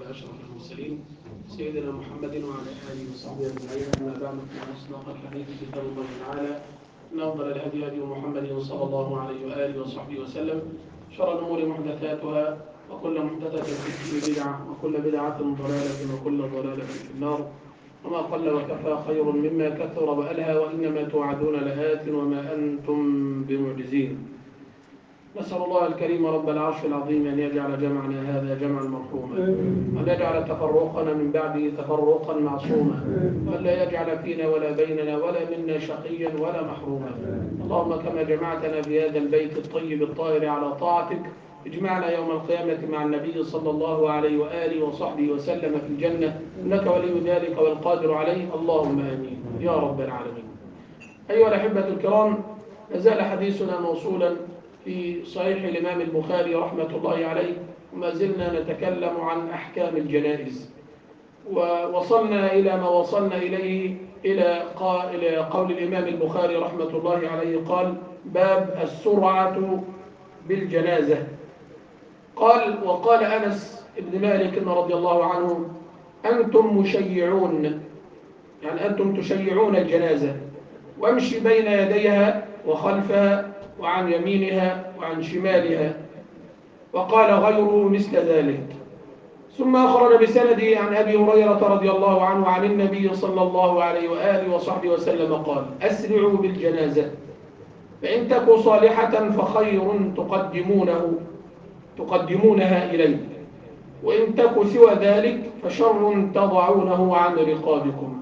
على أشرف المرسلين سيدنا محمد وعلى آله وصحبه أجمعين أما بعد فإن أصدق الحديث كتاب الله تعالى إن أفضل الهدي هدي محمد صلى الله عليه وآله وصحبه وسلم شر الأمور محدثاتها وكل محدثة في بدعة وكل بدعة ضلالة وكل ضلالة في النار وما قل وكفى خير مما كثر وألهى وإنما توعدون لآت وما أنتم بمعجزين نسأل الله الكريم رب العرش العظيم أن يجعل جمعنا هذا جمعا مرحوما وأن يجعل تفرقنا من بعده تفرقا معصوما وأن لا يجعل فينا ولا بيننا ولا منا شقيا ولا محروما اللهم كما جمعتنا في هذا البيت الطيب الطاهر على طاعتك اجمعنا يوم القيامة مع النبي صلى الله عليه وآله وصحبه وسلم في الجنة إنك ولي ذلك والقادر عليه اللهم آمين يا رب العالمين أيها الأحبة الكرام لازال حديثنا موصولا في صحيح الإمام البخاري رحمة الله عليه وما زلنا نتكلم عن أحكام الجنائز ووصلنا إلى ما وصلنا إليه إلى إلى قول الإمام البخاري رحمة الله عليه قال باب السرعة بالجنازة قال وقال أنس بن مالك رضي الله عنه أنتم مشيعون يعني أنتم تشيعون الجنازة وامشي بين يديها وخلفها وعن يمينها وعن شمالها وقال غيره مثل ذلك ثم أخرج بسنده عن أبي هريرة رضي الله عنه عن النبي صلى الله عليه وآله وصحبه وسلم قال أسرعوا بالجنازة فإن تكوا صالحة فخير تقدمونه تقدمونها إليه وإن تكوا سوى ذلك فشر تضعونه عن رقابكم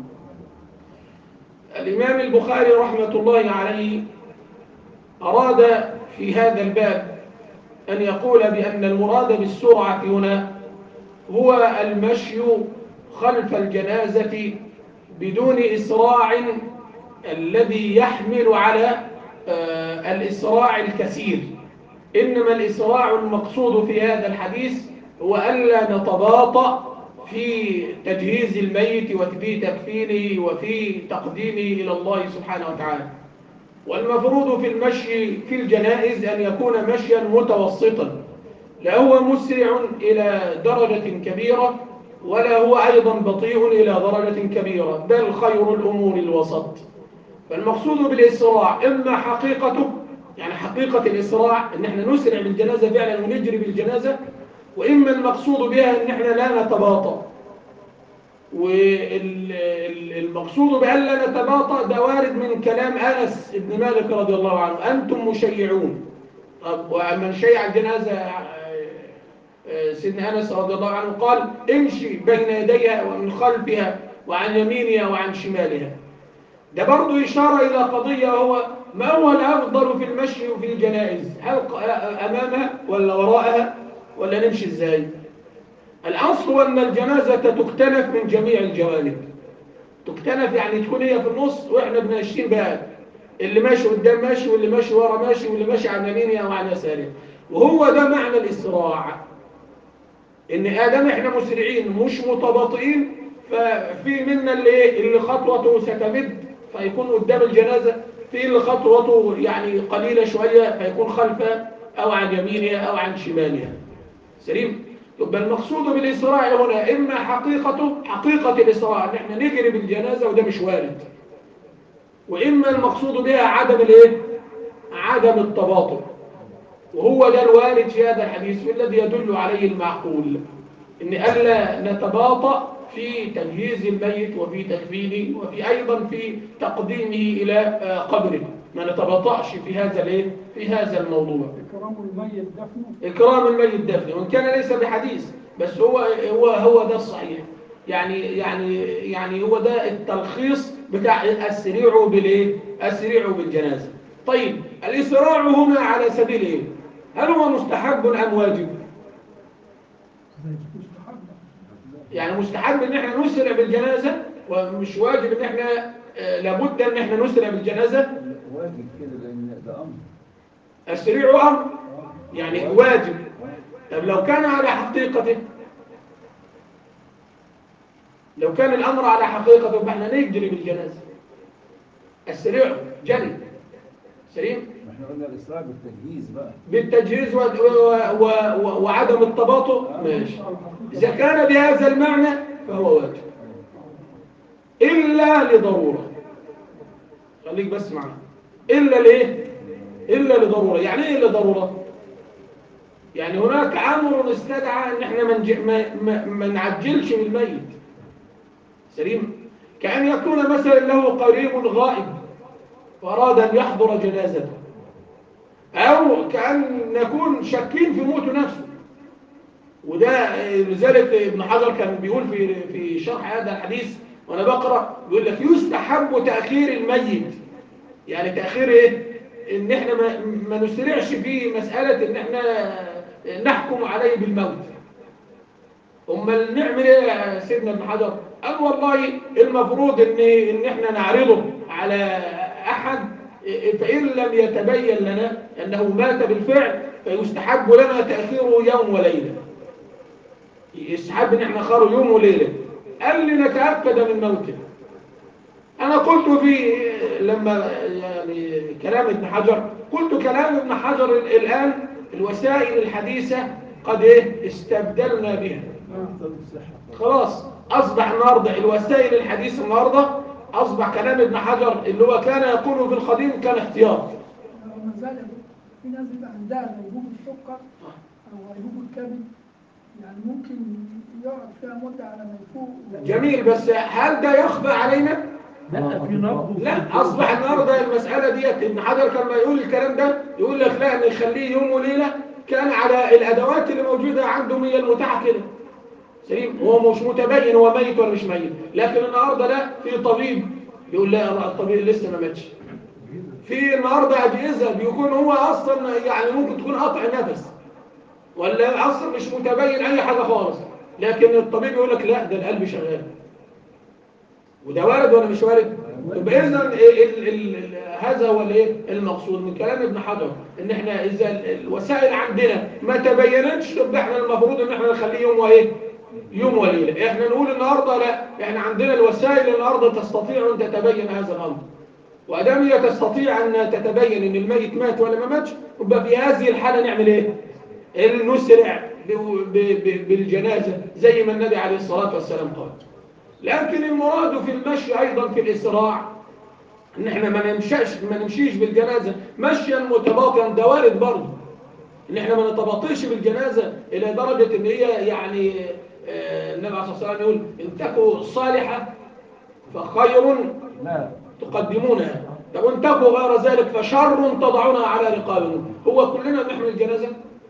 الإمام البخاري رحمة الله عليه أراد في هذا الباب أن يقول بأن المراد بالسرعة هنا هو المشي خلف الجنازة بدون إسراع الذي يحمل على الإسراع الكثير إنما الإسراع المقصود في هذا الحديث هو ألا نتباطأ في تجهيز الميت وفي تكفينه وفي تقديمه إلى الله سبحانه وتعالى والمفروض في المشي في الجنائز أن يكون مشيا متوسطا لا هو مسرع إلى درجة كبيرة ولا هو أيضا بطيء إلى درجة كبيرة بل خير الأمور الوسط فالمقصود بالإسراع إما حقيقته يعني حقيقة الإسراع أن احنا نسرع بالجنازة فعلا ونجري بالجنازة وإما المقصود بها أن احنا لا نتباطأ والمقصود بأن لا نتباطأ ده وارد من كلام أنس بن مالك رضي الله عنه أنتم مشيعون طب ومن شيع الجنازة سيدنا أنس رضي الله عنه قال امشي بين يديها ومن خلفها وعن يمينها وعن شمالها ده برضو إشارة إلى قضية هو ما هو الأفضل في المشي وفي الجنائز هل أمامها ولا وراءها ولا نمشي إزاي الأصل هو أن الجنازة تكتنف من جميع الجوانب تكتنف يعني تكون هي في النص وإحنا بناشين بقى اللي ماشي قدام ماشي واللي ماشي ورا ماشي واللي ماشي عن يمينها وعن يسارها وهو ده معنى الإسراع إن آدم إحنا مسرعين مش متباطئين ففي منا اللي, اللي خطوته ستمد فيكون قدام الجنازة في اللي خطوته يعني قليلة شوية فيكون خلفها أو عن يمينها أو عن شمالها سليم يبقى المقصود بالإسراع هنا إما حقيقته حقيقة الإسراع إن احنا نجري بالجنازة وده مش وارد وإما المقصود بها عدم الايه عدم التباطؤ وهو ده الوارد في هذا الحديث والذي يدل عليه المعقول إن ألا نتباطأ في تجهيز الميت وفي تكفينه وفي أيضا في تقديمه إلى قبره ما نتباطأش في هذا الايه في هذا الموضوع إكرام الميت دفنه إكرام الميت دفنه وإن كان ليس بحديث بس هو هو هو ده الصحيح يعني يعني يعني هو ده التلخيص بتاع السريع بالايه السريع بالجنازه طيب الاسراع هنا على سبيل ايه هل هو مستحب ام واجب مستحب يعني مستحب ان احنا نسرع بالجنازه ومش واجب ان احنا آه، لابد ان احنا نسرع بالجنازه واجب كده لان ده امر السريع امر يعني واجب طب لو كان على حقيقته لو كان الامر على حقيقته فاحنا نجري بالجنازه السريع جري سليم ما احنا قلنا الإسراع بالتجهيز بقى بالتجهيز و... و... و... وعدم التباطؤ ماشي إذا كان بهذا المعنى فهو واجب إلا لضرورة خليك بس معنا إلا ليه؟ إلا لضرورة يعني إيه إلا ضرورة؟ يعني هناك أمر استدعى إن إحنا ما, نج... ما... ما... ما نعجلش بالميت سليم كأن يكون مثلا له قريب غائب وأراد أن يحضر جنازته أو كأن نكون شاكين في موت نفسه وده لذلك ابن حجر كان بيقول في في شرح هذا الحديث وانا بقرا بيقول لك يستحب تاخير الميت يعني تاخير ايه ان احنا ما, ما نسرعش في مساله ان احنا نحكم عليه بالموت امال نعمل ايه يا سيدنا ابن حجر قال والله المفروض ان ان احنا نعرضه على احد فان لم يتبين لنا انه مات بالفعل فيستحب لنا تاخيره يوم وليله يستحب ان احنا نخره يوم وليله قال لي نتاكد من موته انا قلت في لما يعني كلام ابن حجر قلت كلام ابن حجر الان الوسائل الحديثه قد ايه استبدلنا بها خلاص اصبح النهارده الوسائل الحديثه النهارده اصبح كلام ابن حجر اللي هو كان يقوله في القديم كان احتياط وما زال في ناس بيبقى عندها غيبوبة السكر أو غيبوبة الكبد يعني ممكن يقعد فيها مدة على ما يفوق جميل بس هل ده يخفى علينا لا في نبض لا اصبح النهارده المساله ديت ابن حجر كان ما يقول الكلام ده يقول لك لا نخليه يوم وليله كان على الادوات اللي موجوده عندهم هي المتاحه كده سليم هو مش متبين هو ميت ولا مش ميت لكن النهارده لا في طبيب يقول لا الطبيب لسه ما ماتش في النهارده اجهزه بيكون هو اصلا يعني ممكن تكون قطع نفس ولا اصلا مش متبين اي حاجه خالص لكن الطبيب يقول لك لا ده القلب شغال وده وارد ولا مش وارد يبقى اذا ال- ال- ال- هذا هو الايه المقصود من كلام ابن حجر ان احنا اذا ال- الوسائل عندنا ما تبينتش يبقى احنا المفروض ان احنا نخليه يوم وايه يوم وليله احنا نقول النهارده لا احنا عندنا الوسائل النهارده تستطيع ان تتبين هذا الامر وادام هي تستطيع ان تتبين ان الميت مات ولا ما ماتش يبقى في هذه الحاله نعمل ايه نسرع ب- ب- ب- بالجنازه زي ما النبي عليه الصلاه والسلام قال لكن المراد في المشي ايضا في الاسراع ان احنا ما نمشيش ما نمشيش بالجنازه مشيا متباطئا ده وارد برضه ان احنا ما نتباطئش بالجنازه الى درجه ان هي يعني آه، النبي عليه الصلاه والسلام يقول ان تكوا صالحه فخير لا تقدمونها طب وان تكوا غير ذلك فشر تضعونها على رقابنا هو كلنا بنحمل الجنازه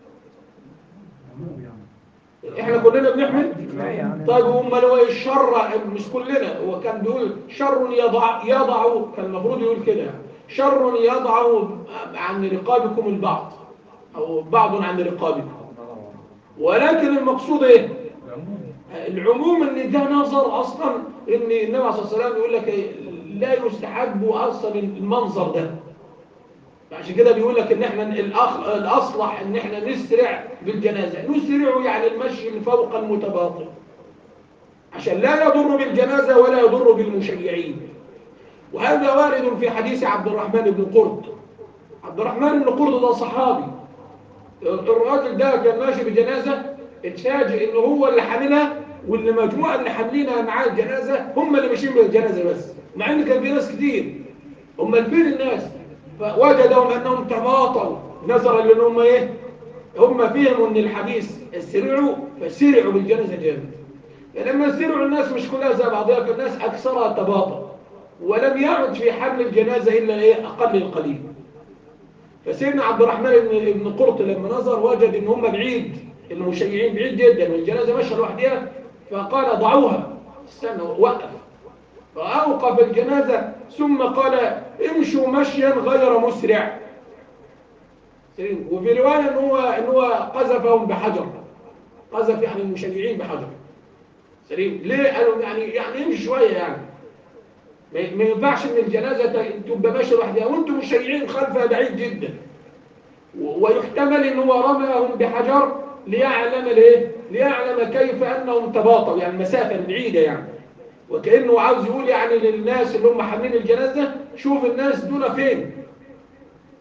احنا كلنا بنحمل طيب امال هو الشر مش كلنا هو كان بيقول شر يضع يضع كان المفروض يقول كده شر يضع عن رقابكم البعض او بعض عن رقابكم ولكن المقصود ايه العموم ان ده نظر اصلا ان النبي عليه الصلاه والسلام يقول لك إيه؟ لا يستحب اصلا المنظر ده عشان كده بيقول لك ان احنا الأخ... الاصلح ان احنا نسرع بالجنازه نسرع يعني المشي من فوق المتباطئ عشان لا يضر بالجنازه ولا يضر بالمشيعين وهذا وارد في حديث عبد الرحمن بن قرد عبد الرحمن بن قرد ده صحابي الراجل ده كان ماشي بجنازه اتفاجئ ان هو اللي حاملها واللي مجموعه اللي حاملينها معاه الجنازه هم اللي ماشيين بالجنازه بس مع ان كان في ناس كتير هم فين الناس فوجدهم انهم تباطؤوا نظرا لانهم ايه هم فهموا ان الحديث سرعوا فسرعوا بالجنازه جامد فلما سرعوا الناس مش كلها زي بعضها فالناس اكثرها تباطؤ ولم يعد في حمل الجنازه الا ايه اقل القليل فسيدنا عبد الرحمن بن ابن قرط لما نظر وجد ان هم بعيد المشيعين بعيد جدا والجنازه ماشيه لوحدها فقال ضعوها استنى وقف فأوقف الجنازة ثم قال امشوا مشيا غير مسرع سليم. وفي رواية ان هو, إن هو قذفهم بحجر قذف يعني المشيعين بحجر سليم ليه قالوا يعني يعني امشي شوية يعني ما ما ينفعش ان الجنازة ت- تبقى ماشية لوحدها وانتم مشيعين خلفها بعيد جدا و- ويحتمل ان هو رماهم بحجر ليعلم الايه ليعلم كيف انهم تباطؤوا يعني مسافة بعيدة يعني وكأنه عاوز يقول يعني للناس اللي هم حاملين الجنازة شوف الناس دول فين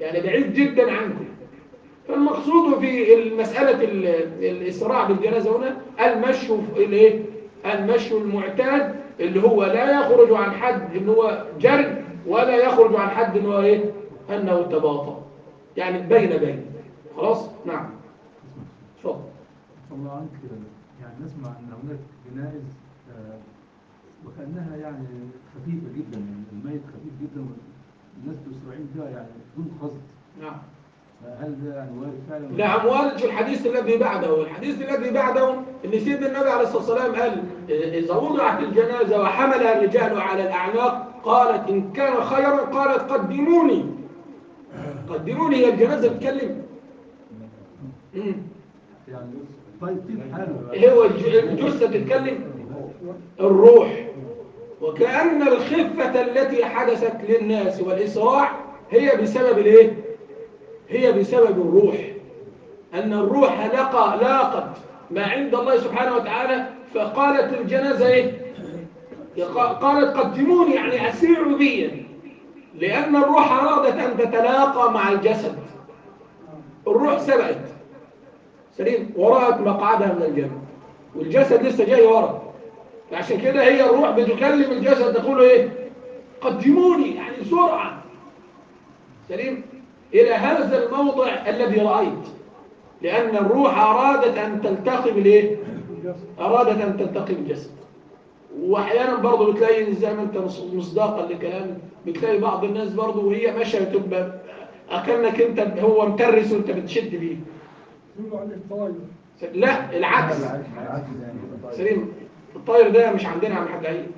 يعني بعيد جدا عنكم فالمقصود في المسألة ال- الإسراع بالجنازة هنا المشي في الايه المشي المعتاد اللي هو لا يخرج عن حد ان هو جري ولا يخرج عن حد ان هو ايه انه تباطأ يعني بين بين خلاص نعم اتفضل الله عنك يعني نسمع ان هناك جنائز آه، وكانها يعني خفيفه جدا يعني الميت خفيف جدا والناس مسرعين فيها يعني بدون قصد نعم هل ده يعني وارد فعلا؟ نعم وارد في الحديث الذي بعده الحديث الذي بعده ان سيدنا النبي عليه الصلاه والسلام قال اذا وضعت الجنازه وحملها الرجال على الاعناق قالت ان كان خيرا قالت قدموني قدموني هي الجنازه بتتكلم مم. يعني طيب في حاله هو الج- الجثه بتتكلم الروح وكأن الخفة التي حدثت للناس والإسراع هي بسبب الايه هي بسبب الروح أن الروح لقى لاقت ما عند الله سبحانه وتعالى فقالت الجنازة ايه يق- قالت قدموني يعني أسيروا بي لأن الروح أرادت أن تتلاقى مع الجسد الروح سبقت سليم ورأت مقعدها من الجنة والجسد لسه جاي ورا عشان كده هي الروح بتكلم الجسد تقول له ايه قدموني يعني بسرعة سليم إلى هذا الموضع الذي رأيت لأن الروح أرادت أن تلتقي بالإيه أرادت أن تلتقي بالجسد وأحيانا برضه بتلاقي زي ما أنت مص- مصداقا لكلامي بتلاقي بعض الناس برضه وهي ماشية تبقى أكنك أنت هو مترس وأنت بتشد بيه يقولوا عليه طاير لا العكس العكس يعني سليم الطاير ده مش عندنا عم حاج عيد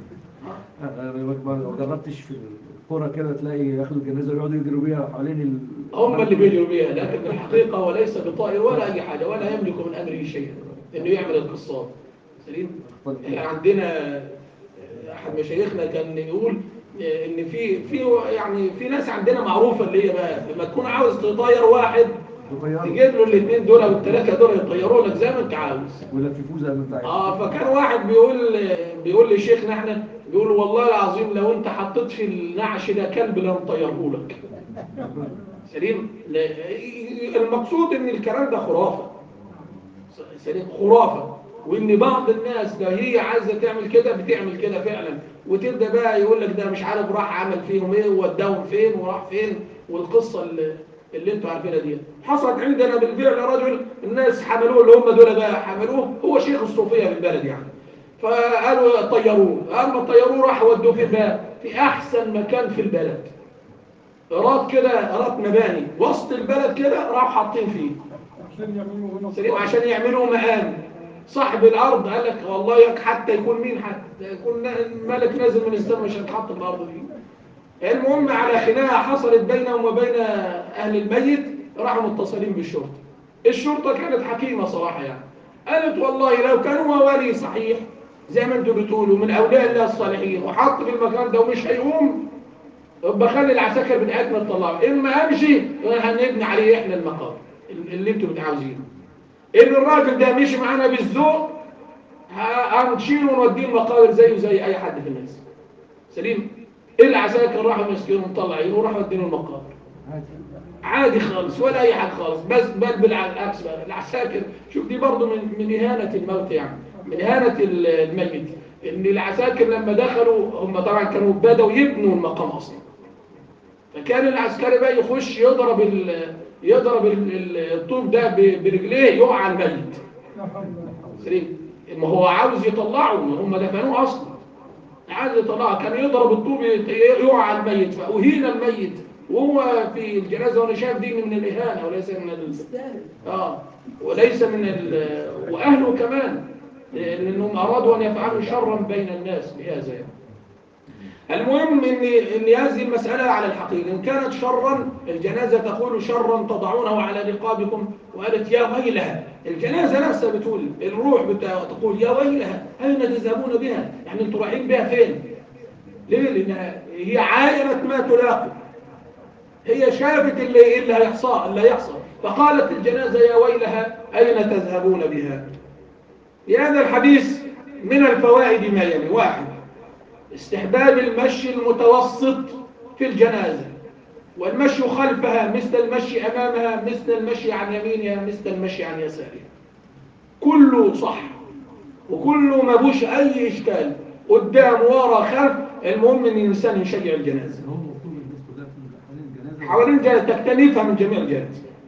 ما جربتش في القرى كده تلاقي ياخدوا الجنازه ويقعدوا يجروا بيها حوالين ال... هم اللي بيجروا بيها لكن الحقيقة وليس بطائر ولا أي حاجة ولا يملك من أمره شيئا إنه يعمل القصات سليم إحنا عندنا أحد مشايخنا كان يقول إن في في يعني في ناس عندنا معروفة اللي هي بقى لما تكون عاوز تطير واحد تجيب له الاثنين دول والثلاثة دول يطيروا لك زي ما أنت عاوز ولففوه زي ما انت عايز اه فكان واحد بيقول بيقول لشيخنا احنا بيقول والله العظيم لو انت حطيت في النعش ده كلب لنطيره لك سليم لا- المقصود ان الكلام ده خرافه سليم خرافه وان بعض الناس لو هي عايزه تعمل كده بتعمل كده فعلا وتبدا بقى يقول لك ده مش عارف راح عمل فيهم ايه ووداهم فين وراح فين والقصه اللي, اللي انتوا عارفينها دي حصلت عندنا بالفعل رجل الناس حملوه اللي هم دول بقى حملوه هو شيخ الصوفيه في البلد يعني فقالوا طيروه اما طيروه راح ودوه في بقى في احسن مكان في البلد اراد كده اراد مباني وسط البلد كده راحوا حاطين فيه عشان يعملوا هنا سليم عشان يعملوا مقام صاحب الارض قال لك والله يك حتى يكون مين حتى يكون ملك نازل من السماء مش هيتحط الارض دي المهم على خناقه حصلت بينهم وبين اهل الميت راحوا متصلين بالشرطه الشرطه كانت حكيمه صراحه يعني قالت والله لو كان هو ولي صحيح زي ما انتوا بتقولوا من اولياء الله الصالحين وحط في المكان ده ومش هيقوم يبقى خلي العساكر بتاعتنا تطلعوا اما امشي هنبني عليه احنا المقام اللي انتوا بتعاوزينه ان الراجل ده مشي معانا بالذوق ه- هنشيله ونوديه المقابر زيه زي اي حد في الناس سليم العساكر راحوا مسكينهم مطلعين وراحوا ودينه المقابر عادي خالص ولا اي حاجه خالص بس بل بالعكس بقى العساكر شوف دي برضه من من اهانه الموت يعني من اهانه ال- الميت ان العساكر لما دخلوا هم طبعا كانوا بداوا يبنوا المقام اصلا فكان العسكري بقى يخش يضرب ال يضرب ال- ال- الطوب ده ب- برجليه يقع على الميت لا حول ولا قوة. سليم ما هو عاوز يطلعه ما هم دفنوه اصلا عاوز يطلعه كان يضرب الطوب يت- يقع على الميت فأهين الميت وهو في الجنازه وانا شايف دي من الاهانه وليس من ال... اه وليس من ال... واهله كمان لانهم ارادوا ان يفعلوا شرا بين الناس بهذا يعني. المهم ان ان هذه المساله على الحقيقه ان كانت شرا الجنازه تقول شرا تضعونه على رقابكم وقالت يا ويلها الجنازه نفسها بتقول الروح بتا- تقول يا ويلها اين تذهبون بها يعني انتوا رايحين بها فين ليه لانها هي عاينت ما تلاقي هي شافت اللي اللي هيحصل اللي هيحصل فقالت الجنازه يا ويلها اين تذهبون بها في هذا الحديث من الفوائد ما يلي واحد استحباب المشي المتوسط في الجنازة والمشي خلفها مثل المشي أمامها مثل المشي عن يمينها مثل المشي عن يسارها كله صح وكله ما بوش أي إشكال قدام ورا خلف المهم إن الإنسان يشجع الجنازة هو المفروض الناس كلها تكون حوالين الجنازه حوالين جنازة تكتنفها من جميع الجهات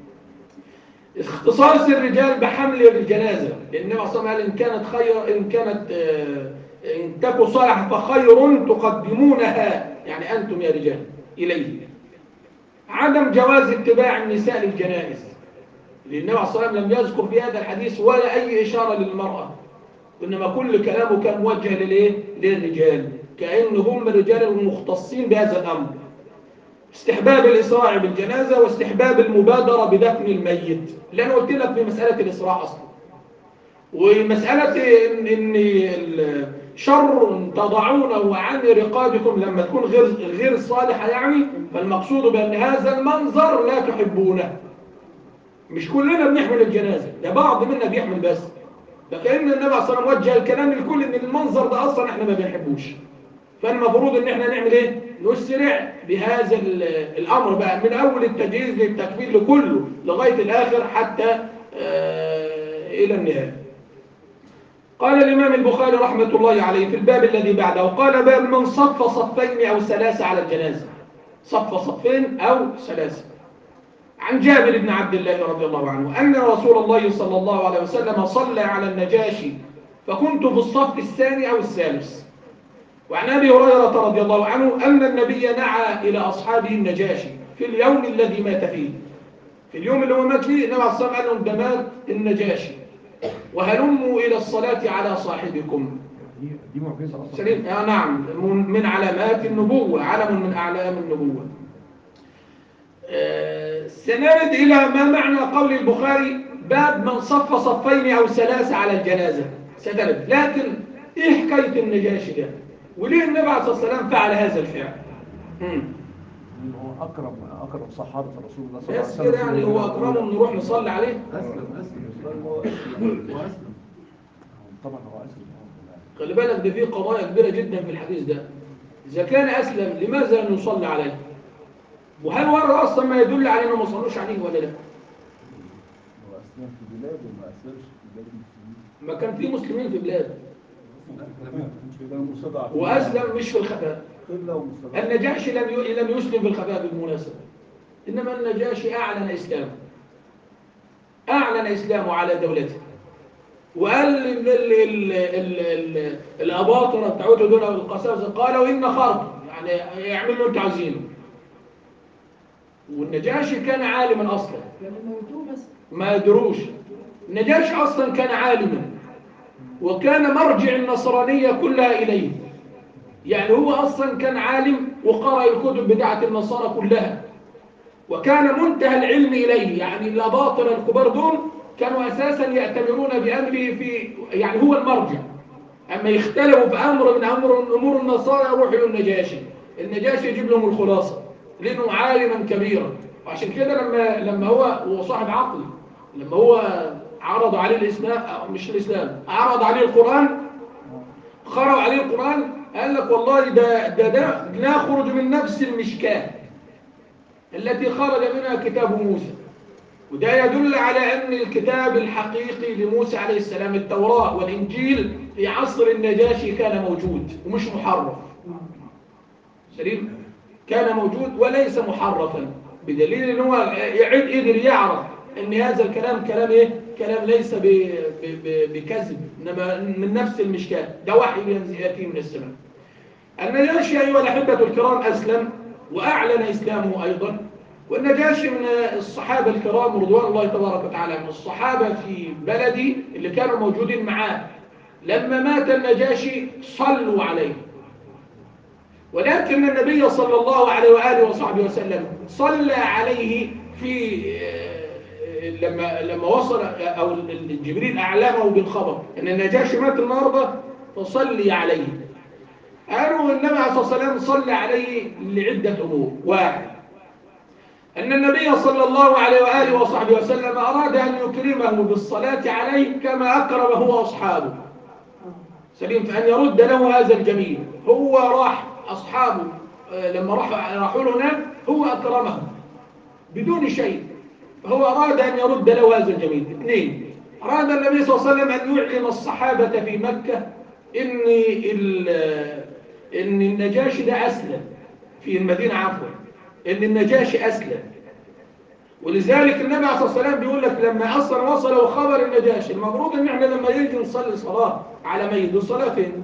اختصاص الرجال بحمل الجنازة لأن النبي صلى الله عليه وسلم قال إن كانت خير إن كانت آه، إن تكن صالحة فخير تقدمونها يعني أنتم يا رجال إليه عدم جواز اتباع النساء للجنائز لأن النبي صلى الله عليه وسلم لم يذكر في هذا الحديث ولا أي إشارة للمرأة إنما كل كلامه كان موجه للإيه؟ للرجال كأنهم الرجال المختصين بهذا الأمر استحباب الإسراع بالجنازة واستحباب المبادرة بدفن الميت اللي أنا قلت لك في مسألة الإسراع أصلا ومسألة إن, إن الشر تضعونه عن رقابكم لما تكون غير, غير صالحة يعني فالمقصود بأن هذا المنظر لا تحبونه مش كلنا بنحمل الجنازة ده بعض منا بيحمل بس فكأن النبي صلى الله عليه وسلم وجه الكلام للكل إن المنظر ده أصلا إحنا ما بنحبوش فالمفروض ان احنا نعمل ايه نسرع بهذا ال- الامر بقى من اول التجهيز للتكفير لكله لغايه الاخر حتى آه الى النهايه قال الامام البخاري رحمه الله عليه في الباب الذي بعده قال باب من صف صفين او ثلاثه على الجنازه صف صفين او ثلاثه عن جابر بن عبد الله رضي الله عنه ان رسول الله صلى الله عليه وسلم صلى على النجاشي فكنت في الصف الثاني او الثالث وعن أبي هريرة رضي الله عنه أن النبي نعى إلى أصحابه النجاشي في اليوم الذي مات فيه في اليوم اللي هو مات فيه النبي عليه الصلاة والسلام قال لهم ده مات النجاشي وهلموا إلى الصلاة على صاحبكم دي دي معجزه اصلا سليم آه نعم من- من علامات النبوة علم من أعلام النبوة آه، سنرد إلى ما معنى قول البخاري باب من صف صفين أو ثلاثة على الجنازة سنرد لكن إيه حكاية النجاشي ده وليه النبي عليه الصلاة والسلام فعل هذا الفعل مم. إن هو اكرم اكرم صحابه رسول الله صلى الله عليه بس وسلم كده يعني هو أكرمهم نروح نصلي عليه اسلم اسلم واسلم طبعا هو اسلم خلي بالك ده فيه قضايا كبيرة جدا في الحديث ده إذا كان أسلم لماذا لم يصلي عليه وهل ورد أصلا ما يدل على أنه ما صلوش عليه ولا لا هو أسلم في بلاد وما أسلمش في بلاد المسلمين ما كان في مسلمين في بلاد كده مستضعف وأسلم مش في الخفاء قبلة ومستضعف النجاشي لم ي- لم يسلم في الخفاء بالمناسبة إنما النجاشي أعلن إسلامه أعلن إسلامه على دولته وقال ال- ال- ال- ال- ال- الأباطرة بتاعته دول أو القساوسة قالوا إن خرج يعني يعملوا اللي أنتوا عايزينه والنجاشي كان عالما أصلا يعني موتوه بس ما يدروش النجاشي أصلا كان عالما وكان مرجع النصرانية كلها إليه يعني هو أصلا كان عالم وقرأ الكتب بتاعة النصارى كلها وكان منتهى العلم إليه يعني الأباطرة الكبار دول كانوا أساسا يأتمرون بأمره في يعني هو المرجع أما يختلفوا في أمر من أمر أمور النصارى يروحوا للنجاشي النجاشي يجيب لهم الخلاصة لأنه عالما كبيرا وعشان كده لما لما هو هو صاحب عقل لما هو عرض عليه الإسلام أو مش الإسلام عرض عليه القرآن خروا عليه القرآن قال لك والله ده ده ده نخرج من نفس المشكاه التي خرج منها كتاب موسى وده يدل على أن الكتاب الحقيقي لموسى عليه السلام التوراة والإنجيل في عصر النجاشي كان موجود ومش محرف سليم كان موجود وليس محرفا بدليل ان هو يعد قدر يعرف ان هذا الكلام كلام ايه كلام ليس ب- ب- ب- بكذب انما من نفس المشكاه ده وحي ينزل- ياتي من السماء النجاشي ايها الاحبه الكرام اسلم واعلن اسلامه ايضا والنجاشي من الصحابه الكرام رضوان الله تبارك وتعالى من الصحابه في بلدي اللي كانوا موجودين معاه لما مات النجاشي صلوا عليه ولكن النبي صلى الله عليه وآله وصحبه وسلم صلى عليه في آه، لما لما وصل أو جبريل أعلمه بالخبر أن النجاشي مات النهارده فصلي عليه قالوا النبي عليه الصلاة والسلام صلى عليه لعدة أمور واحد أن النبي صلى الله عليه وآله وصحبه وسلم أراد أن يكرمه بالصلاة عليه كما أكرم هو أصحابه سليم فأن يرد له هذا الجميل هو راح أصحابه آه، لما راح راحوا له هناك هو أكرمه بدون شيء فهو أراد أن يرد له هذا الجميل اثنين أراد النبي صلى الله عليه وسلم أن يعلم الصحابة في مكة إن, ال- إن النجاشي ده أسلم في المدينة عفوا إن النجاشي أسلم ولذلك النبي عليه الصلاة والسلام بيقول لك لما أصلا وصلوا خبر النجاشي المفروض إن إحنا لما يجي نصلي صلاة على ميت الصلاة فين؟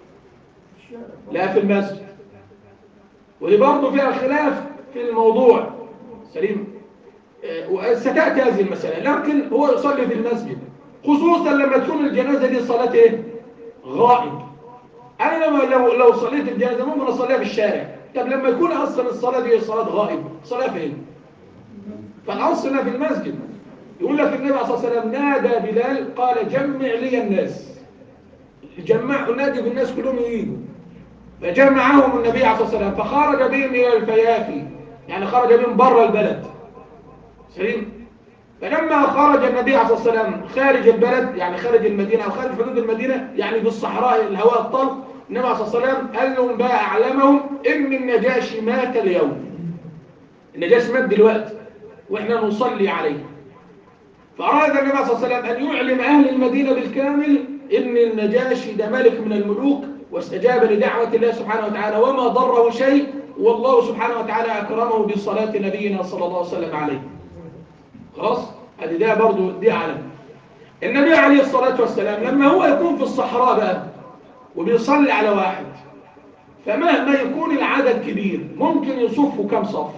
لا في المسجد ودي برضه فيها خلاف في الموضوع سليم آه، وستأتي هذه المسألة لكن هو يصلي في المسجد خصوصا لما تكون الجنازة دي صلاة ايه؟ غائب أنا لما لو لو صليت الجنازة ممكن أصليها في الشارع طب لما يكون أصلا الصلاة دي صلاة غائب صلاة فين؟ فالأصل إنها في المسجد يقول لك النبي صلى الله عليه وسلم نادى بلال قال جمع لي الناس جمع نادي بالناس كلهم يجوا فجمعهم النبي عليه الصلاة والسلام فخرج بهم إلى الفيافي يعني خرج بهم بره البلد سليم فلما خرج النبي عليه الصلاة والسلام خارج البلد يعني خارج المدينة أو خارج حدود المدينة يعني في الصحراء الهواء الطلق النبي عليه الصلاة والسلام قال لهم بقى أعلمهم إن النجاشي مات اليوم النجاشي مات دلوقتي وإحنا نصلي عليه فأراد النبي صلى الله عليه وسلم أن يعلم أهل المدينة بالكامل إن النجاشي ده ملك من الملوك واستجاب لدعوة الله سبحانه وتعالى وما ضره شيء والله سبحانه وتعالى أكرمه بصلاة نبينا صلى الله عليه وسلم عليه خلاص هذه ده برضو دي علم النبي عليه الصلاة والسلام لما هو يكون في الصحراء بقى وبيصلي على واحد فمهما يكون العدد كبير ممكن يصفوا كم صف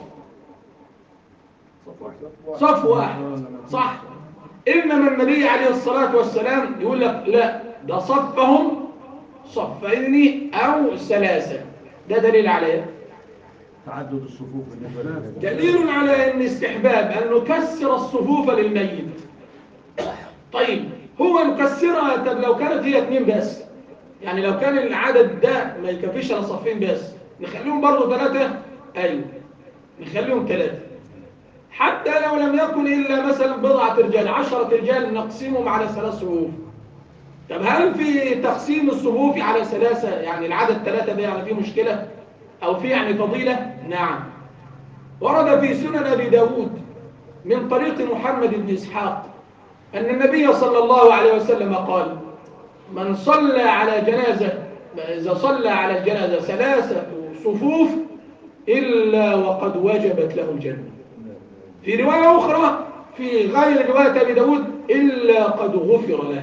صف واحد صح إنما النبي عليه الصلاة والسلام يقول لك لا ده صفهم صفين أو ثلاثة ده دليل على ايه؟ تعدد الصفوف بالنسبة للنجاشي. دليل على أن استحباب أن نكسر الصفوف للميت طيب هو نكسرها طب لو كانت هي اتنين بس يعني لو كان العدد ده ما يكفيش على صفين بس نخليهم برضو ثلاثة أيوه نخليهم ثلاثة حتى لو لم يكن إلا مثلا بضعة رجال عشرة رجال نقسمهم على ثلاث صفوف طب هل في تقسيم الصفوف على ثلاثة يعني العدد ثلاثة ده يعني فيه مشكلة أو فيه يعني فضيلة نعم ورد في سنن أبي داود من طريق محمد بن إسحاق أن النبي صلى الله عليه وسلم قال من صلى على جنازة إذا صلى على الجنازة ثلاثة صفوف إلا وقد وجبت له الجنة في رواية أخرى في غير رواية أبي داود إلا قد غفر له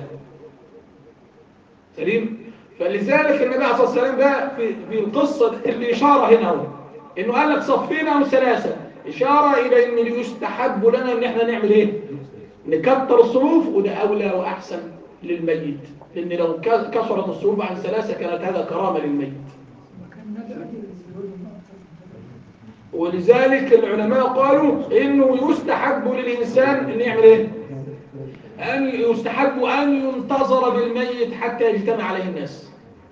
سليم فلذلك النبي عليه الصلاة والسلام بقى في, في القصة اللي إشارة هنا هو إنه قال لك صفين أو ثلاثة إشارة إلى إن يستحب لنا إن إحنا نعمل إيه نكتر الصفوف وده أولى وأحسن للميت لأن لو ك- كثرت الصفوف عن ثلاثة كانت هذا كرامة للميت كان نادى أجل ولذلك العلماء قالوا إنه يستحب للإنسان أن يعمل إيه أن يستحب أن ينتظر بالميت حتى يجتمع عليه الناس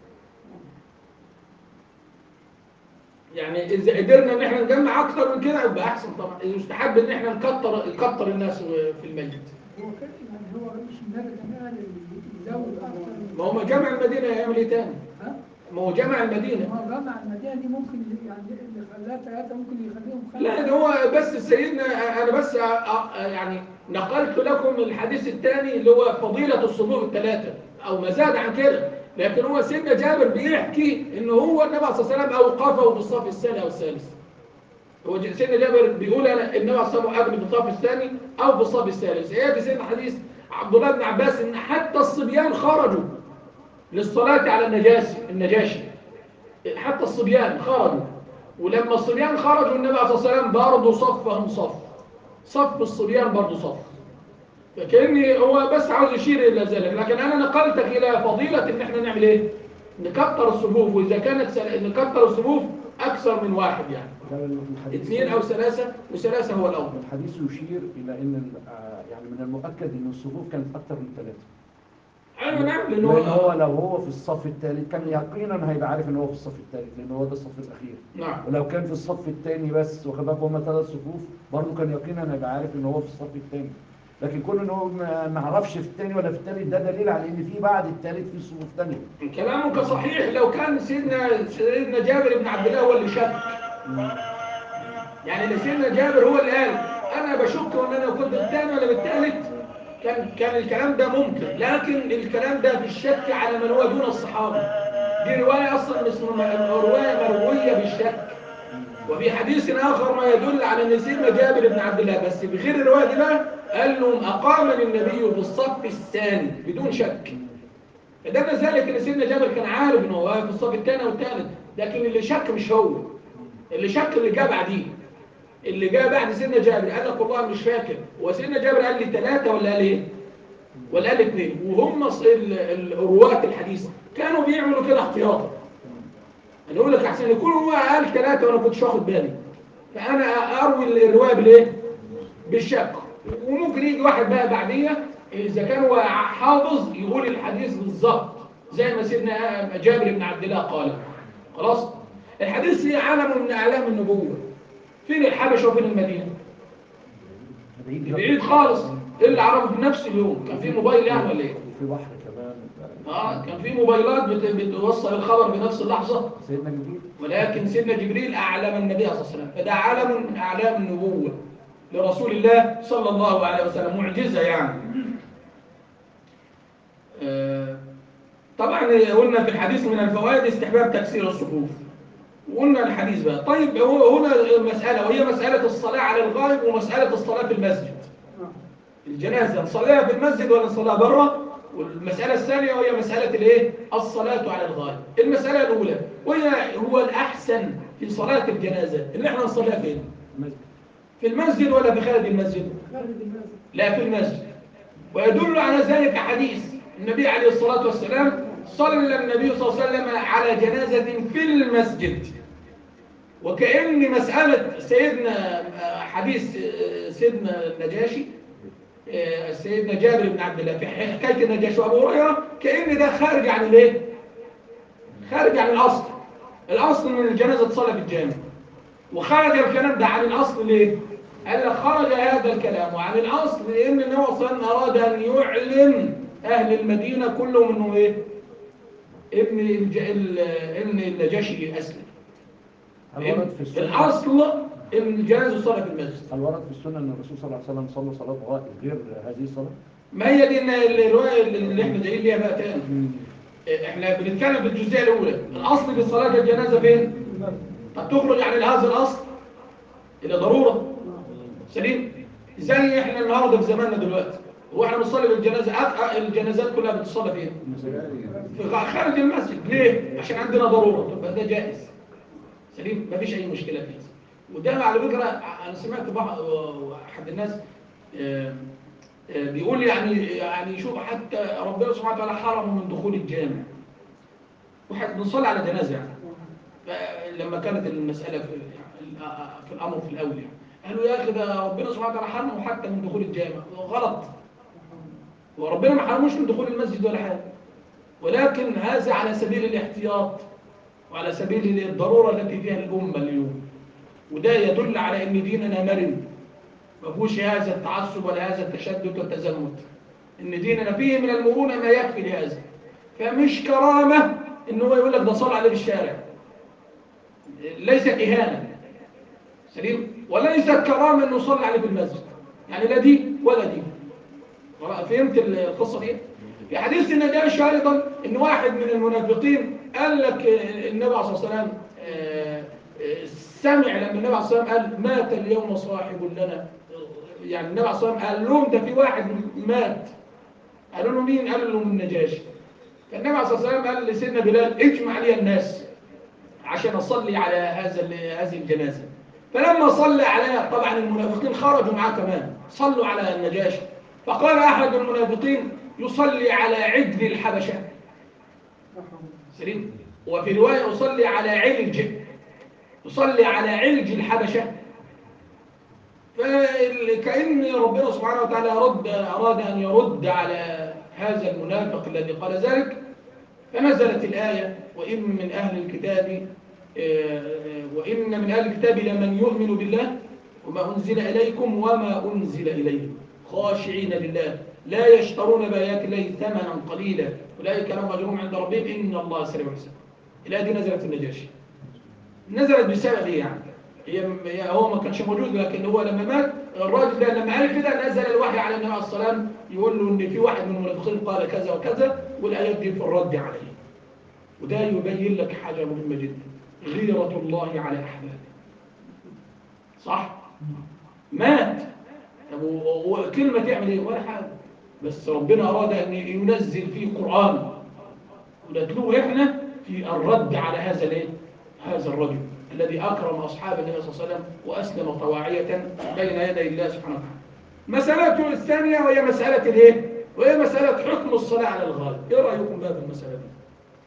يعني إذا قدرنا إن إحنا نجمع أكتر من كده يبقى أحسن طبعا يستحب إن إحنا نكتر نكتر الناس في الميت هو كده يعني هو مش النادى كمان يزود أكتر ما هو جمع المدينة هيعمل إيه تاني؟ ها؟ ما هو جمع المدينة ما هو جمع المدينة دي ممكن يعني اللي خلاها ثلاثة ممكن يخليهم خمسة لا ده هو بس سيدنا انا بس أ- أ- يعني نقلت لكم الحديث الثاني اللي هو فضيلة الصفوف الثلاثة او ما زاد عن كده لكن هو سيدنا جابر بيحكي ان هو النبي صلى الله عليه وسلم اوقفه في الصف الثاني او الثالث هو ج- سيدنا جابر بيقول انا النبي صلى الله عليه وسلم قبل في الصف الثاني او في الصف الثالث هي دي سيدنا حديث عبد الله بن عباس ان حتى الصبيان خرجوا للصلاة على النجاشي النجاشي حتى الصبيان خرجوا ولما الصبيان خرجوا النبي عليه الصلاة والسلام برضه صفهم صف صف الصبيان برضه صف فكأني هو بس عاوز يشير إلى ذلك لكن أنا نقلتك إلى فضيلة إن إحنا نعمل إيه؟ نكتر الصفوف وإذا كانت سل... نكتر الصفوف أكثر من واحد يعني كان الحديث- اثنين أو ثلاثة وثلاثة هو الأول الحديث يشير إلى أن ال- آه، يعني من المؤكد أن الصفوف كانت أكثر من ثلاثة أيوة نعم لأنه لأن هو هو لو هو في الصف الثالث كان يقينا هيبقى عارف ان هو في الصف الثالث لان هو ده الصف الاخير نعم ولو كان في الصف الثاني بس واخد بالك هما ثلاث صفوف برضه كان يقينا هيبقى عارف ان هو في الصف الثاني لكن كون ان هو ما ما عرفش في الثاني ولا في الثالث ده دليل على ان في بعد الثالث في صفوف ثانيه كلامك صحيح لو كان سيدنا سيدنا جابر بن عبد الله هو اللي شك يعني اللي سيدنا جابر هو اللي قال انا بشك ان انا كنت الثاني ولا بالثالث كان كان الكلام ده ممكن لكن الكلام ده في الشك على من هو دون الصحابه دي روايه اصلا مش م- روايه مرويه بالشك وفي حديث اخر ما يدل على ان سيدنا جابر بن عبد الله بس بغير الروايه دي بقى قال لهم اقامني النبي في الصف الثاني بدون شك فدل ذلك ان سيدنا جابر كان عارف ان هو واقف في الصف الثاني والثالث لكن اللي شك مش هو اللي شك اللي جاب بعديه اللي جاء بعد سيدنا جابر قال لك والله مش فاكر هو سيدنا جابر قال لي ثلاثة ولا قال ايه ولا قال اثنين وهم ص- ال- ال- الرواة الحديثة كانوا بيعملوا كده احتياطا انا اقول لك احسن يكون هو قال ثلاثة وانا كنتش واخد بالي فانا اروي الرواية بالايه بالشك وممكن يجي واحد بقى بعديه اذا كان هو حافظ يقول الحديث بالظبط زي ما سيدنا جابر بن عبد الله قال خلاص الحديث هي علم من اعلام النبوه فين الحبشه وفين المدينه بعيد خالص ايه اللي عرفه في نفس اليوم كان في موبايل يعني ولا ايه وفي بحر كمان اه كان في موبايلات بت- بتوصل الخبر بنفس اللحظه سيدنا جبريل ولكن سيدنا جبريل أعلم النبي صلى الله عليه وسلم فده علم من أعلام النبوة لرسول الله صلى الله عليه وسلم معجزة يعني آه، طبعا قلنا في الحديث من الفوائد استحباب تكسير الصفوف وقلنا الحديث بقى طيب هو هنا مسألة وهي مسألة الصلاة على الغائب ومسألة الصلاة في المسجد الجنازة نصليها في المسجد ولا نصليها بره والمسألة الثانية وهي مسألة الايه الصلاة على الغائب المسألة الأولى وهي هو الأحسن في صلاة الجنازة اللي احنا نصليها فين المسجد في المسجد ولا في خارج المسجد خارج المسجد لا في المسجد ويدل على ذلك حديث النبي عليه الصلاة والسلام صلى النبي صلى الله عليه وسلم على جنازة في المسجد وكأن مسألة سيدنا حديث سيدنا النجاشي سيدنا جابر بن عبد الله في حكاية النجاشي وأبو هريرة كأن ده خارج عن الايه؟ خارج عن الأصل الأصل من الجنازة تصلى في الجامع وخرج الكلام ده عن الأصل ليه؟ قال لك خرج هذا الكلام عن الأصل لأن النبي صلى الله عليه وسلم أراد أن يعلم أهل المدينة كلهم أنه إيه؟ ابن الج... ال- ابن النجاشي أسلم هل ورد في السنة الأصل إن الجنازة صلى في المسجد هل ورد في السنة أن الرسول صلى الله عليه وسلم صلى صلاة غائب غير هذه الصلاة؟ ما هي دي إن الرواية اللي احنا جايين ليها بقى تاني احنا بنتكلم في الجزئية الأولى الأصل في صلاة الجنازة فين؟ قد تخرج عن هذا الأصل إلى ضرورة سليم زي احنا النهارده في زماننا دلوقتي واحنا بنصلي بالجنازة أك- الجنازات كلها بتصلى فين؟ في غ- خارج المسجد ليه؟ عشان عندنا ضرورة تبقى ده جائز سليم مفيش أي مشكلة فيه وده على فكرة أنا سمعت بعض أحد الناس آه، آه، بيقول يعني يعني شوف حتى ربنا سبحانه وتعالى حرمه من دخول الجامع واحد بنصلي على جنازة يعني لما كانت المسألة في في الأمر في الأول يعني قالوا يا أخي ده ربنا سبحانه وتعالى حرمه حتى من دخول الجامع غلط وربنا ما حرموش من دخول المسجد ولا حاجة ولكن هذا على سبيل الاحتياط وعلى سبيل الضرورة التي فيها الأمة اليوم وده يدل على أن ديننا مرن ما فيهوش هذا التعصب ولا هذا التشدد والتزمت ان ديننا فيه من المرونة ما يكفي لهذا فمش كرامة ان هو يقول لك ده صلى عليه بالشارع ليست إهانة سليم وليست كرامة انه يصلي عليه في المسجد يعني لا دي ولا دي فهمت القصة دي في حديث النجاشي أيضا ان واحد من المنافقين قال لك النبي عليه الصلاة والسلام آه، آه، سمع لما النبي عليه الصلاة والسلام قال مات اليوم صاحب لنا يعني النبي عليه الصلاة والسلام قال لهم ده في واحد مات قالوا له مين قالوا له من النجاشي فالنبي عليه الصلاة والسلام قال لسيدنا بلال اجمع لي الناس عشان أصلي على هذا ال- هذه الجنازة فلما صلى عليها طبعا المنافقين خرجوا معاه كمان صلوا على النجاشي فقال أحد المنافقين يصلي على عجل الحبشة سليم وفي رواية يصلي على علج يصلي على علج الحبشة فكأن ربنا سبحانه وتعالى رد أراد أن يرد على هذا المنافق الذي قال ذلك فنزلت الآية وإن من أهل الكتاب آه، آه، وإن من أهل الكتاب لمن يؤمن بالله وما أنزل إليكم وما أنزل إليهم خاشعين لله لا يشترون بآيات الله ثمنا قليلا أولئك لهم أجرهم عند ربهم إن الله سريع الحساب الآية دي نزلت النجاشي نزلت بسبب إيه يعني هي هي- هو ما كانش موجود لكن هو لما مات الراجل ده لما قال كده نزل الوحي على النبي عليه الصلاه والسلام يقول له ان في واحد من المنافقين قال كذا وكذا والايات دي في الرد عليه وده يبين لك حاجه مهمه جدا غيره الله على احبابه صح مات طب و- وكلمه تعمل ايه ولا حاجه بس ربنا اراد ان ينزل فيه قران ونتلوه احنا في الرد على هذا الايه هذا الرجل الذي اكرم اصحاب النبي صلى الله عليه وسلم واسلم طواعيه بين يدي الله سبحانه وتعالى مسألته الثانية وهي مسألة الايه؟ وهي مسألة حكم الصلاة على الغالب، ايه رأيكم بقى في المسألة دي؟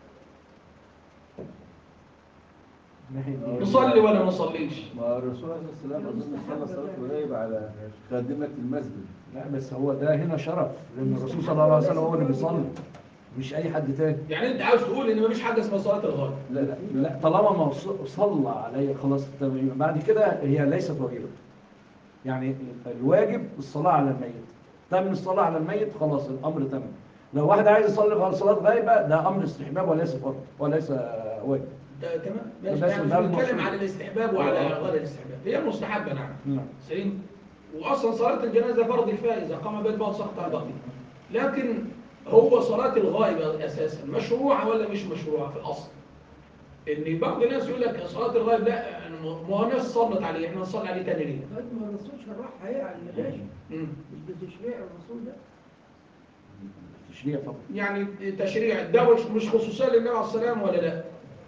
ناحية دي. نصلي ولا ما نصليش؟ ما الرسول عليه الصلاة والسلام أظن صلى صلاة الغائب على خادمة المسجد لا بس هو ده هنا شرف لان الرسول صلى الله عليه وسلم هو اللي بيصلي مش اي حد تاني يعني انت عاوز تقول ان مفيش حاجة اسمها صلاة الغالب لا لا لا طالما ما وص- صلى عليه خلاص تمام بعد كده هي ليست واجبة يعني الواجب الصلاة على الميت تم الصلاة على الميت خلاص الأمر تم لو واحد عايز يصلي صلاة غايبة ده أمر استحباب وليس فرض وليس واجب ده تمام ماشي بس يعني ده مش بنتكلم المقصود. عن الاستحباب وعلى غير الاستحباب هي مستحبة نعم نعم سليم واصلا صلاة الجنازة فرض كفاية اذا قام به البعض سقط على الباقي لكن هو صلاة الغائب اساسا مشروعة ولا مش مشروعة في الاصل ان بعض الناس يقول لك صلاة الغائب لا ما هو الناس صلت عليه احنا نصلي عليه تاني ليه؟ لغايه ما الرسول شرحها ايه على المجاشي مم. مش بتشريع الرسول ده تشريع طبعا يعني تشريع ده مش مش خصوصية للنبي عليه الصلاة والسلام ولا لا؟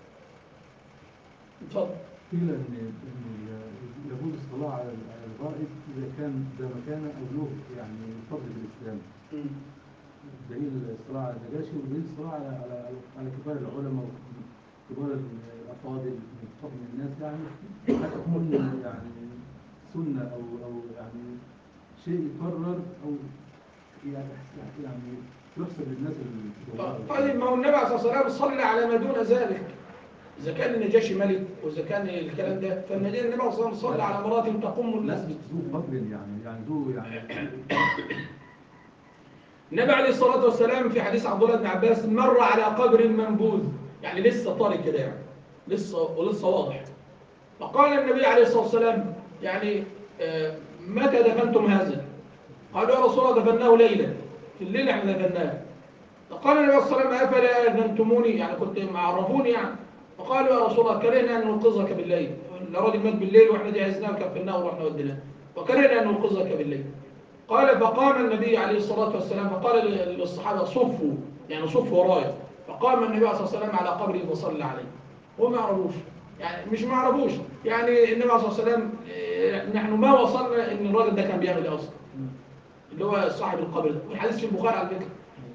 اتفضل قيل ان ان يجوز الصلاه على على الغائب اذا كان ذا مكانه او له يعني فضل في الاسلام مم. دليل الصلاه على النجاشي ودليل الصلاه على على على كبار العلماء وكبار الافاضل من فضل الناس يعني حتى تكون يعني سنه او او يعني شيء يقرر او يعني يعني يحسب للناس اللي طيب ما هو النبي عليه الصلاة والسلام صلى على ما دون ذلك إذا كان النجاشي ملك وإذا كان الكلام ده فالنبي النبي عليه الصلاة والسلام صلى على مراتب تقوم الناس ناس ذو فضل يعني يعني ذو يعني النبي عليه الصلاة والسلام في حديث عبد الله بن عباس مر على قبر منبوذ يعني لسه طاري كده يعني لسه ولسه واضح فقال النبي عليه الصلاة والسلام يعني آه، متى دفنتم هذا؟ قالوا يا رسول الله دفناه ليلة في الليل احنا دفناه فقال النبي صلى الله عليه وسلم أفلا أذنتموني يعني كنت معرفوني يعني فقالوا يا رسول الله كرهنا أن ننقذك بالليل الراجل مات بالليل واحنا جهزناه وكفناه ورحنا وديناه وكرهنا أن ننقذك بالليل قال فقام النبي عليه الصلاة والسلام فقال للصحابة صفوا يعني صفوا ورايا فقام النبي عليه الصلاة والسلام على قبره وصلى عليه هو ما يعرفوش يعني مش ما يعرفوش يعني النبي عليه الصلاة والسلام إيه، نحن ما وصلنا ان الراجل ده كان بيعمل ايه اصلا اللي هو صاحب القبر ده والحديث في البخاري على فكرة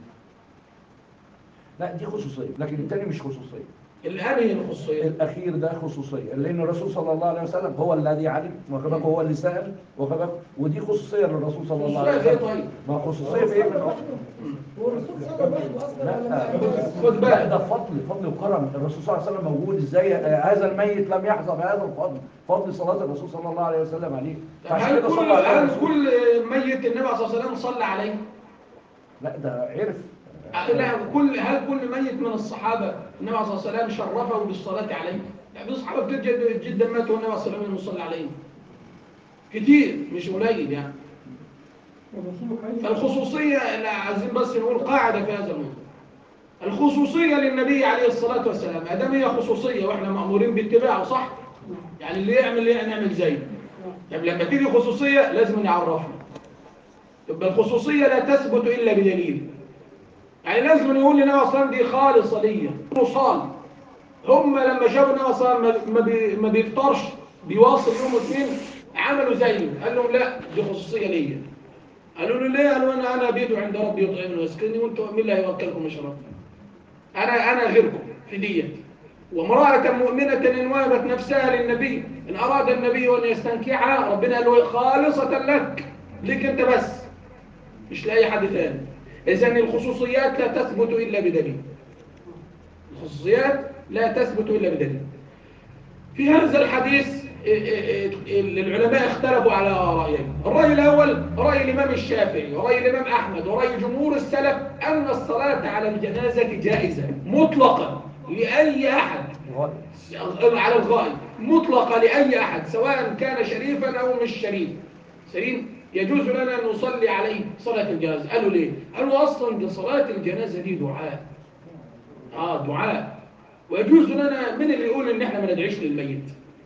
لا دي خصوصية لكن التاني مش خصوصية الآن هي الخصوصية الأخير ده خصوصية لأن الرسول صلى الله عليه وسلم هو الذي علم واخد بالك هو اللي سأل واخد بالك ودي خصوصية للرسول صلى الله عليه خصوصية في إيه وسلم طيب ما خصوصية في إيه من الأصل؟ هو الرسول صلى الله عليه وسلم لا ولا خد لا بالك ده فضل فضل وكرم الرسول صلى الله عليه وسلم موجود ازاي آه، هذا الميت لم يحظى بهذا الفضل فضل صلاة الرسول صلى الله عليه وسلم عليه فعشان هل كده كل صلى عليه هل الرسول كل ميت النبي عليه الصلاة والسلام صلى عليه؟ لا ده عرف لا كل هل كل ميت من الصحابة النبي عليه الصلاة والسلام شرفه بالصلاة عليه؟ لا في صحابة كتير جدا جدا ماتوا والنبي عليه الصلاة والسلام يصلي عليهم. كتير مش قليل يعني. الرسول حي فالخصوصية لا عايزين بس نقول قاعدة في هذا الموضوع. الخصوصية للنبي عليه الصلاة والسلام ادام هي خصوصية واحنا مأمورين باتباعه صح؟ يعني اللي يعمل ايه نعمل زيه. طب لما تيجي خصوصية لازم نعرفها. يبقى الخصوصية لا تثبت إلا بدليل. يعني لازم يقول لنا اصلا دي خالصة ليا وصال هم لما شافوا النبي صلى الله عليه وسلم ما بي- ما بيفطرش بيواصل يوم واثنين عملوا زيه قال لهم لا دي خصوصية ليا قالوا له ليه قالوا انا انا بيدو عند ربي يطعمني ويسكنني وانتم مين اللي هيوكلكم ويشربكم انا انا غيركم في ديت وامرأة مؤمنة إن وهبت نفسها للنبي إن أراد النبي أن يستنكحها ربنا قال له خالصة لك ليك أنت بس مش لأي حد ثاني إذا الخصوصيات لا تثبت إلا بدليل الخصوصيات لا تثبت إلا بدليل في هذا الحديث إيه إيه إيه العلماء اختلفوا على رأيين الرأي الأول رأي الإمام الشافعي ورأي الإمام أحمد ورأي جمهور السلف أن الصلاة على الجنازة جائزة مطلقا لأي أحد على الغائب مطلقة لأي أحد سواء كان شريفا أو مش شريف سليم يجوز لنا أن نصلي عليه صلاة الجنازة قالوا ليه؟ قالوا أصلا دي صلاة الجنازة دي دعاء آه دعاء ويجوز لنا من اللي يقول إن إحنا ما ندعيش للميت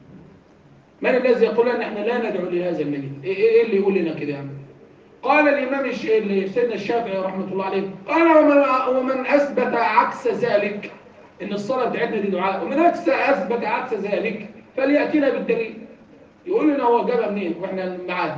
من الذي يقول أن إحنا لا ندعو لهذا الميت إيه, إيه اللي يقول لنا كده يعني قال الإمام الش... سيدنا الشافعي رحمة الله عليه قال ومن, ومن أثبت عكس ذلك إن الصلاة بتاعتنا دي دعاء ومن أكس أثبت عكس ذلك فليأتينا بالدليل يقول لنا هو جابها منين وإحنا معاه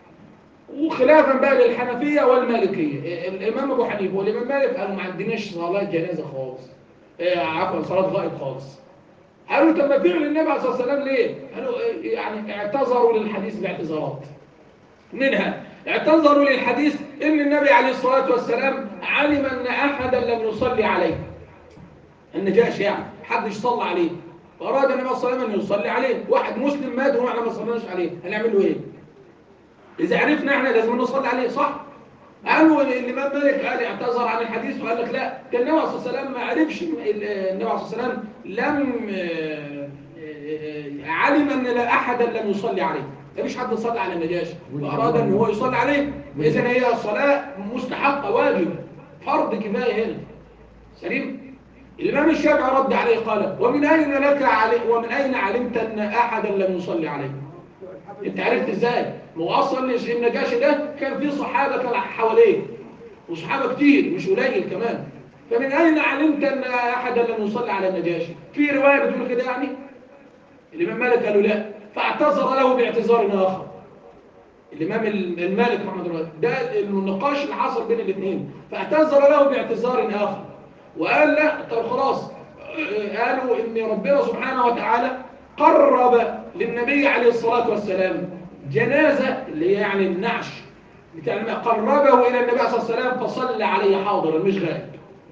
وخلافا بقى للحنفية والمالكية الإمام أبو حنيفة والإمام مالك قالوا ما عندناش صلاة جنازة خالص إيه، عفوا صلاة غائب خالص قالوا طب ما فعل النبي عليه الصلاة والسلام ليه؟ قالوا إيه، يعني اعتذروا للحديث باعتذارات منها اعتذروا للحديث ان النبي عليه الصلاة والسلام علم ان احدا لم يصلي عليه النجاشي يعني حدش صلى عليه فاراد النبي صلى الله عليه وسلم ان يصلي عليه واحد مسلم مات واحنا ما صليناش عليه هنعمل له ايه اذا عرفنا احنا لازم نصلي عليه صح قالوا الامام مالك قال اعتذر عن الحديث وقال لك لا كان النبي صلى الله عليه وسلم ما عرفش النبي عليه الصلاه والسلام لم آه، آه، علم ان لا احدا لم يصلي عليه مفيش حد صلى على النجاشي واراد ان هو يصلي عليه اذا هي صلاه مستحقه واجبه فرض كفايه هنا سليم الامام الشافعي رد عليه قال ومن اين لك علي ومن اين علمت ان احدا لم يصلي عليه انت عرفت ازاي ما هو اصلا النجاشي ده كان فيه صحابه كان حواليه وصحابه كتير مش قليل كمان فمن اين علمت ان احدا لم يصلي على النجاشي في روايه بتقول كده يعني الامام مالك قالوا لا فاعتذر له باعتذار اخر الامام المالك رحمه الله ده النقاش اللي حصل بين الاثنين فاعتذر له باعتذار اخر وقال لا طب خلاص قالوا ان ربنا سبحانه وتعالى قرب للنبي عليه الصلاة والسلام جنازة اللي هي يعني النعش بتاع الماء قربه إلى النبي صلى الله عليه وسلم فصلى عليه حاضرا مش غائب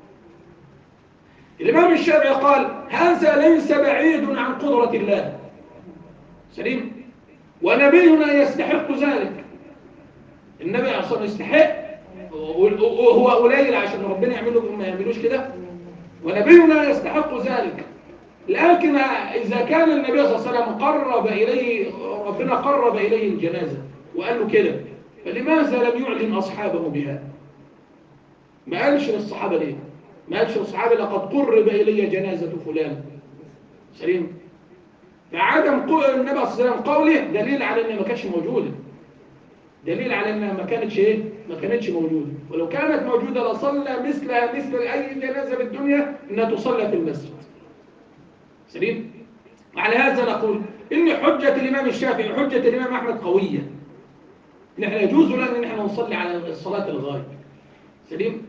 الإمام الشافعي قال هذا ليس بعيد عن قدرة الله سليم ونبينا يستحق ذلك النبي عليه الصلاة والسلام يستحق وهو قليل عشان ربنا يعمله ما يعملوش كده ونبينا يستحق ذلك لكن إذا كان النبي صلى الله عليه وسلم قرب إليه ربنا قرب إليه الجنازة وقال له كده فلماذا لم يعلم أصحابه بها ما قالش للصحابة ليه ما قالش للصحابة لقد قرب إلي جنازة فلان سليم فعدم قول النبي صلى الله عليه وسلم قوله دليل على أنها ما كانتش موجودة دليل على أنها ما كانتش إيه ما كانتش موجودة ولو كانت موجودة لصلى مثلها مثل أي جنازة في الدنيا أنها تصلى في المسجد سليم على هذا نقول إن حجة الإمام الشافعي وحجة الإمام أحمد قوية نحن يجوز لنا أن نحن نصلي على الصلاة الغائب سليم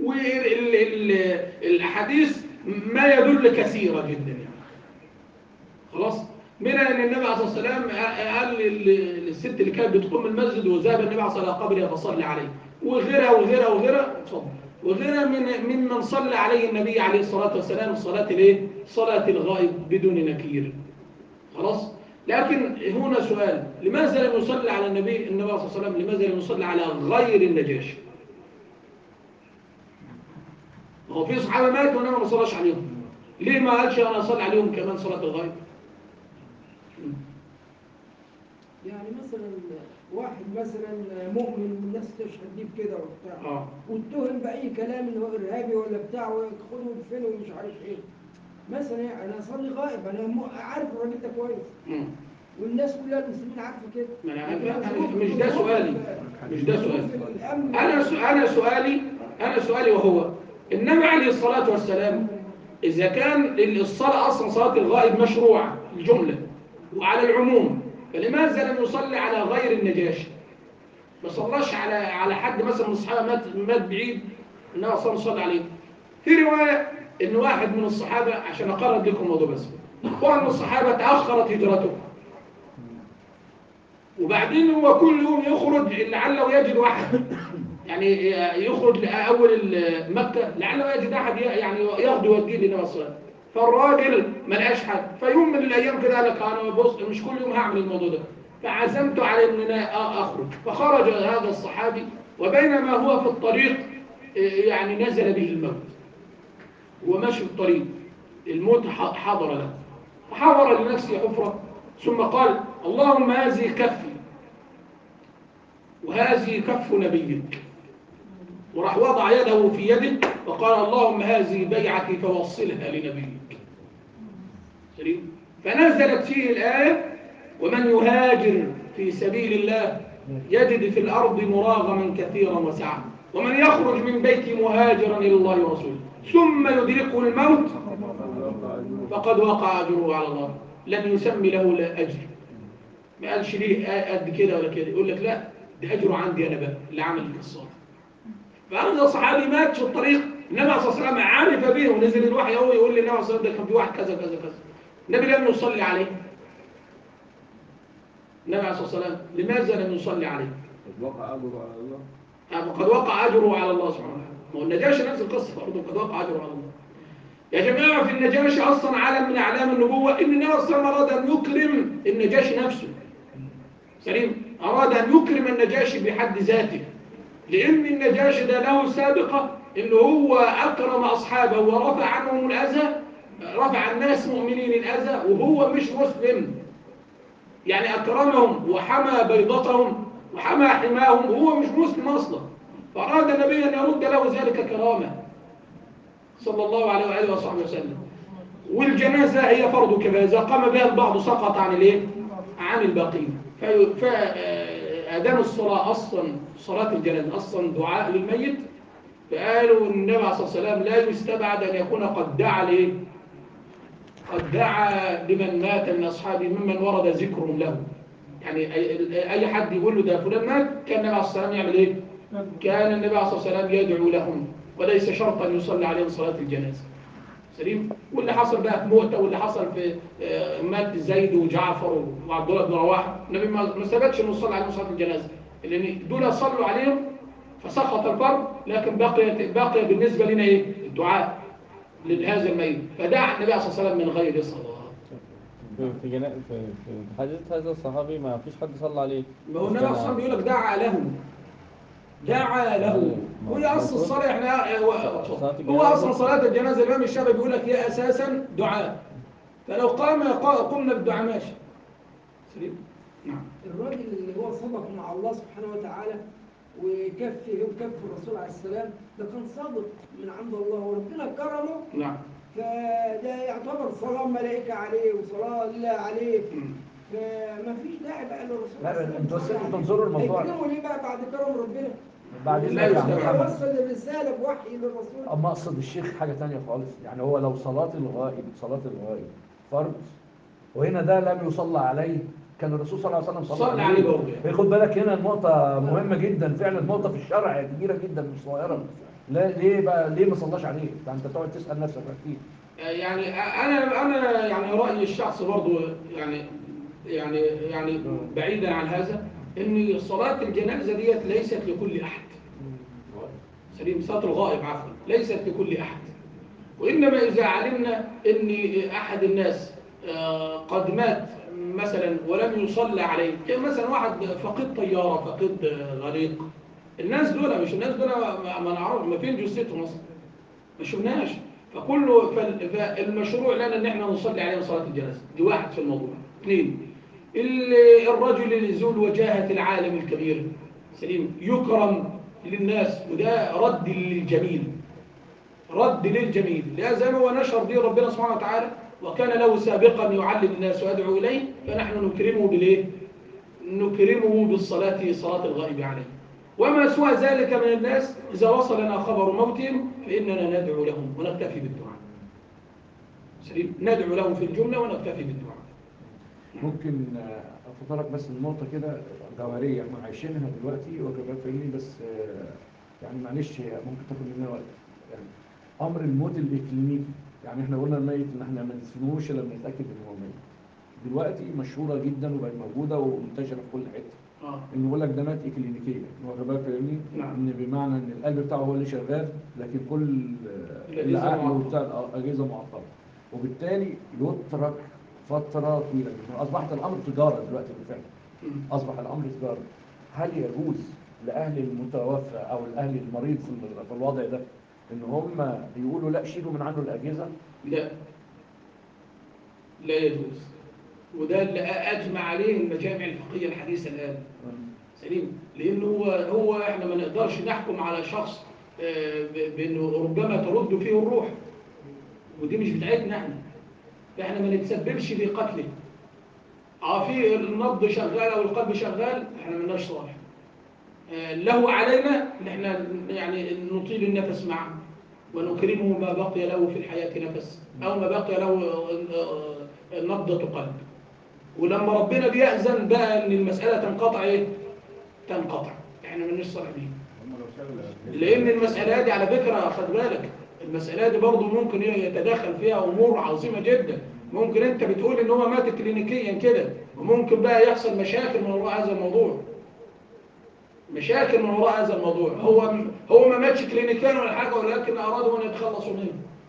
والأحاديث ما يدل كثيرة جدا يعني خلاص منها أن النبي عليه الصلاة والسلام قال للست اللي كانت بتقوم المسجد وذهب النبي عليه الصلاة والسلام قبرها فصلي عليه وغيرها وغيرها وغيرها اتفضل وغيرها من ممن صلى عليه النبي عليه الصلاة والسلام صلاة الايه؟ صلاة الغائب بدون نكير خلاص لكن هنا سؤال لماذا لم يصلي على النبي النبي صلى الله عليه وسلم لماذا لم يصلي على غير النجاشي هو في صحابة ماتوا وانما ما صلاش عليهم ليه ما قالش انا اصلي عليهم كمان صلاة الغائب يعني مثلا واحد مثلا مؤمن والناس تشهد بيه بكده وبتاع اه واتهم باي كلام ان هو ارهابي ولا بتاع ويدخلوا يدفنوا ومش عارف ايه مثلا يعني انا اصلي غائب انا م- عارف الراجل ده كويس مم. والناس كلها المسلمين عارفه كده ما أنا لكن عارف- ظروف- مش ده ظروف سؤالي. ال- مش ده سؤالي. ظروف الامن أنا س- أنا سؤالي أنا سؤالي وهو النبي عليه الصلاة والسلام إذا كان الصلاة أصلا صلاة الغائب مشروعة الجملة وعلى العموم فلماذا لم يصلي على غير النجاشي ما صلاش على على حد مثلا من الصحابة مات مات بعيد النبي صلى الله عليه وسلم عليه في رواية إن واحد من الصحابة عشان أقرب لكم الموضوع بس واحد من الصحابة تأخرت هجرته وبعدين هو كل يوم يخرج لعله يجد واحد يعني يخرج أول مكة لعله يجد أحد يعني ياخده يوديه للنبي صلى الله عليه وسلم فالراجل ما لقاش حد فيوم من الأيام كده قال لك أنا بص مش كل يوم هعمل الموضوع ده فعزمت على أن أنا أخرج فخرج هذا الصحابي وبينما هو في الطريق يعني نزل به الموت هو ماشي في الطريق الموت حضر له فحضر لنفسه حفرة ثم قال اللهم هذه كفي وهذه كف نبيك وراح وضع يده في يده وقال اللهم هذه بيعتي فوصلها لنبيك سليم فنزلت فيه الآية ومن يهاجر في سبيل الله يجد في الأرض مراغما كثيرا وسعة ومن يخرج من بيته مهاجرا إلى الله ورسوله ثم يدركه الموت فقد وقع أجره على الله لم يسمي له لا أجر ما قالش ليه قد كده ولا كده يقول لك لا ده أجره عندي أنا بقى اللي عمل القصة فهذا صحابي مات في الطريق النبي صلى الله عليه وسلم عرف به ونزل الوحي هو يقول للنبي صلى الله عليه وسلم ده كان في واحد كذا كذا كذا النبي لم يصلي عليه النبي عليه الصلاة والسلام لماذا لم يصلي عليه وقع أجره على الله قد وقع أجره على الله سبحانه وتعالى ما هو النجاشي نفس القصة برضه قد وقع أجره على الله يا جماعة في النجاشي أصلا علم من أعلام النبوة إن النبي صلى الله عليه وسلم أراد أن يكرم النجاشي نفسه سليم أراد أن يكرم النجاشي بحد ذاته لأن النجاشي ده له سابقة إن هو أكرم أصحابه ورفع عنهم الأذى رفع الناس مؤمنين الأذى وهو مش مسلم يعني أكرمهم وحمى بيضتهم وحمى حماهم وهو مش مسلم أصلا فأراد النبي أن يرد له ذلك كرامة صلى الله عليه وآله وصحبه وسلم والجنازة هي فرض كفاية إذا قام بها البعض سقط عن الايه؟ عن الباقين فأدام الصلاة أصلا صلاة الجنازة أصلا دعاء للميت فقالوا النبي عليه الصلاة والسلام لا يستبعد أن يكون قد دعا ليه؟ قد دعا لمن مات من أصحابه ممن ورد ذكرهم له يعني أي أي حد يقول له ده فلان مات كان النبي عليه الصلاة والسلام يعمل إيه؟ كان النبي عليه الصلاة والسلام يدعو لهم وليس شرطا يصلي عليهم صلاة الجنازة سليم واللي حصل بقى في مؤتة واللي حصل في آه، مات زيد وجعفر وعبد الله بن رواحه النبي ما ما ثبتش انه صلى عليهم صلاه الجنازه لان دول صلوا عليهم فسقط الفرض لكن بقي بقي بالنسبه لنا ايه الدعاء لهذا الميت فدعا النبي صلى الله عليه وسلم من غير صلاه في في, جنا... في, في حديث هذا الصحابي ما فيش حد صلى عليه ما هو النبي صلى الله عليه وسلم بيقول لك دعا لهم دعا له وهي اصل الصلاه احنا هو, هو اصلا صلاه الجنازه الامام الشافعي بيقول لك هي اساسا دعاء فلو قام قمنا بالدعاء ماشي سليم نعم الراجل اللي هو صدق مع الله سبحانه وتعالى وكفي وكف الرسول عليه السلام ده كان صادق من عند الله وربنا كرمه نعم فده يعتبر صلاة ملائكة عليه وصلاة لله عليه فما فيش داعي بقى للرسول لا، عليه لا، السلام انتوا يصلي انتوا عليه. تنظروا الموضوع. هيكرموا ليه بقى بعد كرم ربنا؟ بعد لا الله يا يستبعد. محمد وصل الرسالة بوحي للرسول أما أقصد الشيخ حاجة تانية خالص يعني هو لو صلاة الغائب صلاة الغائب فرض وهنا ده لم يصلى عليه كان الرسول صلى الله عليه وسلم صلى عليه برضه يعني. خد بالك هنا النقطة مهمة جدا فعلا نقطة في الشرع كبيرة جدا مش صغيرة لا ليه بقى ليه ما صلاش عليه؟ ده أنت تقعد تسأل نفسك أكيد يعني انا انا يعني رايي الشخصي برضه يعني يعني يعني بعيدا عن هذا ان صلاه الجنازه ديت ليست لكل احد سليم صلاه الغائب عفوا ليست لكل احد وانما اذا علمنا ان احد الناس آه، قد مات مثلا ولم يصلى عليه كان مثلا واحد فقد طياره فقد آه، غريق الناس دول مش الناس دول ما ما نعرف ما فين جثتهم اصلا ما شفناش فكله فال- فالمشروع لنا ان احنا نصلي عليه صلاه الجنازه دي واحد في الموضوع اثنين ال- الرجل اللي ذو الوجاهه العالم الكبير سليم يكرم للناس وده رد للجميل رد للجميل لا زي ما هو نشر دين ربنا سبحانه وتعالى وكان له سابقا يعلم الناس ويدعو اليه فنحن نكرمه بالايه؟ نكرمه بالصلاه صلاه الغائب عليه وما سوى ذلك من الناس إذا وصلنا خبر موتهم فإننا ندعو لهم ونكتفي بالدعاء سليم ندعو لهم في الجملة ونكتفي بالدعاء ممكن آه، أفكرك بس النقطة كده جوهرية احنا عايشينها دلوقتي وكمان فاهمني بس آه، يعني معلش هي ممكن تاخد مننا وقت يعني أمر الموت الإكلينيكي يعني احنا قلنا الميت إن احنا ما ندفنوش إلا لما نتأكد إن هو ميت دلوقتي مشهورة جدا وبقت موجودة ومنتشرة في كل حتة آه. إن يقول لك ده مات إكلينيكيا واخد بالك فاهمني؟ نعم. إن بمعنى إن القلب بتاعه هو اللي شغال لكن كل آه، الأجهزة العقل معطلة. وبتاع الأجهزة معطلة وبالتالي يترك فترة طويلة جدا أصبحت الأمر تجارة دلوقتي بالفعل مم. أصبح الأمر تجارة هل يجوز لأهل المتوفى أو الأهل المريض في ال- في الوضع ده إن هم يقولوا لا شيلوا من عنه الأجهزة لا لا يجوز وده اللي اجمع عليه المجامع الفقهيه الحديثه الان سليم لانه هو هو احنا ما نقدرش نحكم على شخص آه، ب- بانه ربما ترد فيه الروح ودي مش بتاعتنا احنا احنا ما نتسببش في قتله اه في النبض شغال او القلب شغال احنا مالناش صالح آه، له علينا ان احنا يعني نطيل النفس معه ونكرمه ما بقي له في الحياه نفس او ما بقي له آه، آه، نبضه قلب ولما ربنا بيأذن بقى ان المساله تنقطع ايه تنقطع احنا مالناش صالح بيه هم لو شغل لان المساله دي على فكره خد بالك المساله دي برضه ممكن يتدخل فيها امور عظيمه جدا ممكن انت بتقول ان هو مات كلينيكيا كده وممكن بقى يحصل مشاكل من وراء هذا الموضوع مشاكل من وراء هذا الموضوع هو هو ما ماتش كلينيكيا ولا حاجه ولكن ارادوا ان يتخلصوا منه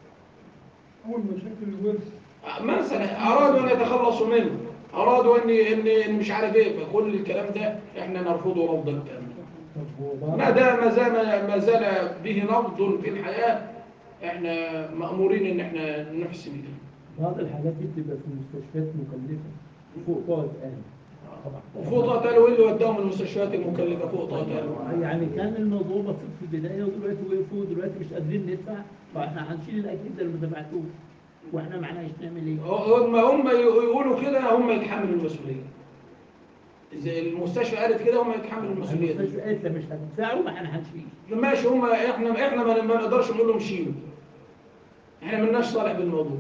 أول مشاكل الورث مثلا ارادوا ان يتخلصوا منه ارادوا ان ان إن مش عارف ايه فكل الكلام ده احنا نرفضه رفضا تاما ما دام ما زال ما زال به نبض في الحياه احنا مامورين ان احنا نحسن اليه بعض الحالات دي بتبقى في المستشفيات مكلفة فوق طاقة آن طبعا وفوق طاقه قالوا ايه اللي وداهم المستشفيات المكلفه فوق طاقه قالوا يعني كان الموضوع بسيط في البداية ودلوقتي وقفوا ودلوقتي مش قادرين ندفع فاحنا هنشيل الأجهزة اللي ما دفعتوش واحنا معناش نعمل ايه؟ هم هم يقولوا كده هم يتحملوا المسؤوليه اذا المستشفى قالت كده هم يتحملوا المسؤوليه دي المستشفى قالت لا مش هتدفعوا ما احنا هنشيل ماشي هم احنا احنا ما ما نقدرش نقول لهم شيلوا احنا ملناش صالح بالموضوع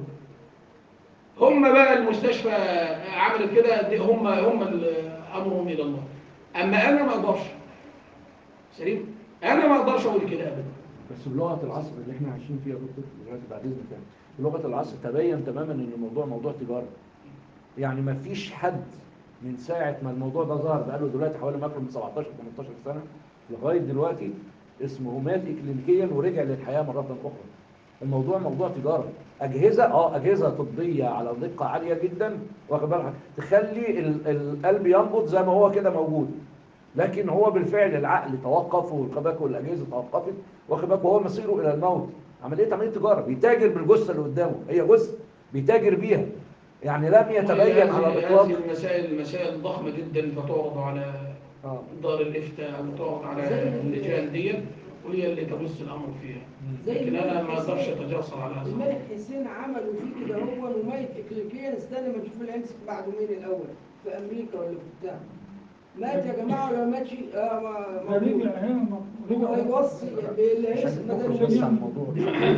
هم بقى المستشفى عملت كده دي هم هم اللي امرهم الى الله اما انا ما اقدرش سليم انا ما اقدرش اقول كده ابدا بس بلغه العصر اللي احنا عايشين فيها يا دكتور دلوقتي بعد اذنك يعني بلغه العصر تبين تماما ان الموضوع موضوع تجاره يعني ما فيش حد من ساعه ما الموضوع ده ظهر بقاله دلوقتي حوالي ما يقرب من 17 18 سنه لغايه دلوقتي اسمه مات اكلينيكيا ورجع للحياه مره اخرى الموضوع موضوع تجاره اجهزه اه اجهزه طبيه على دقه عاليه جدا واخد بالك تخلي ال- القلب ينبض زي ما هو كده موجود لكن هو بالفعل العقل توقف والقباك والاجهزه توقفت واخد بالك وهو مصيره الى الموت عمليه عمليه تجاره بيتاجر بالجثه اللي قدامه هي جثه بيتاجر بيها يعني لم يتبين على هذه- الاطلاق هذه المسائل مسائل ضخمه جدا فتعرض على اه دار الافتاء او تعرض على اللجان ديت وهي اللي تبص الامر فيها زي لكن انا الملك ما اقدرش حسين. اتجاسر على هذا الملك حسين عملوا فيه كده هو وميت اكليكيا استنى ما نشوف اللي هيمسك بعده مين الاول في امريكا ولا في بتاع مات يا جماعه ولا ماتش اه ما ما رجع هنا هو رجع هيوصي اللي عشان هيمسك نخرج بدل بس عن الموضوع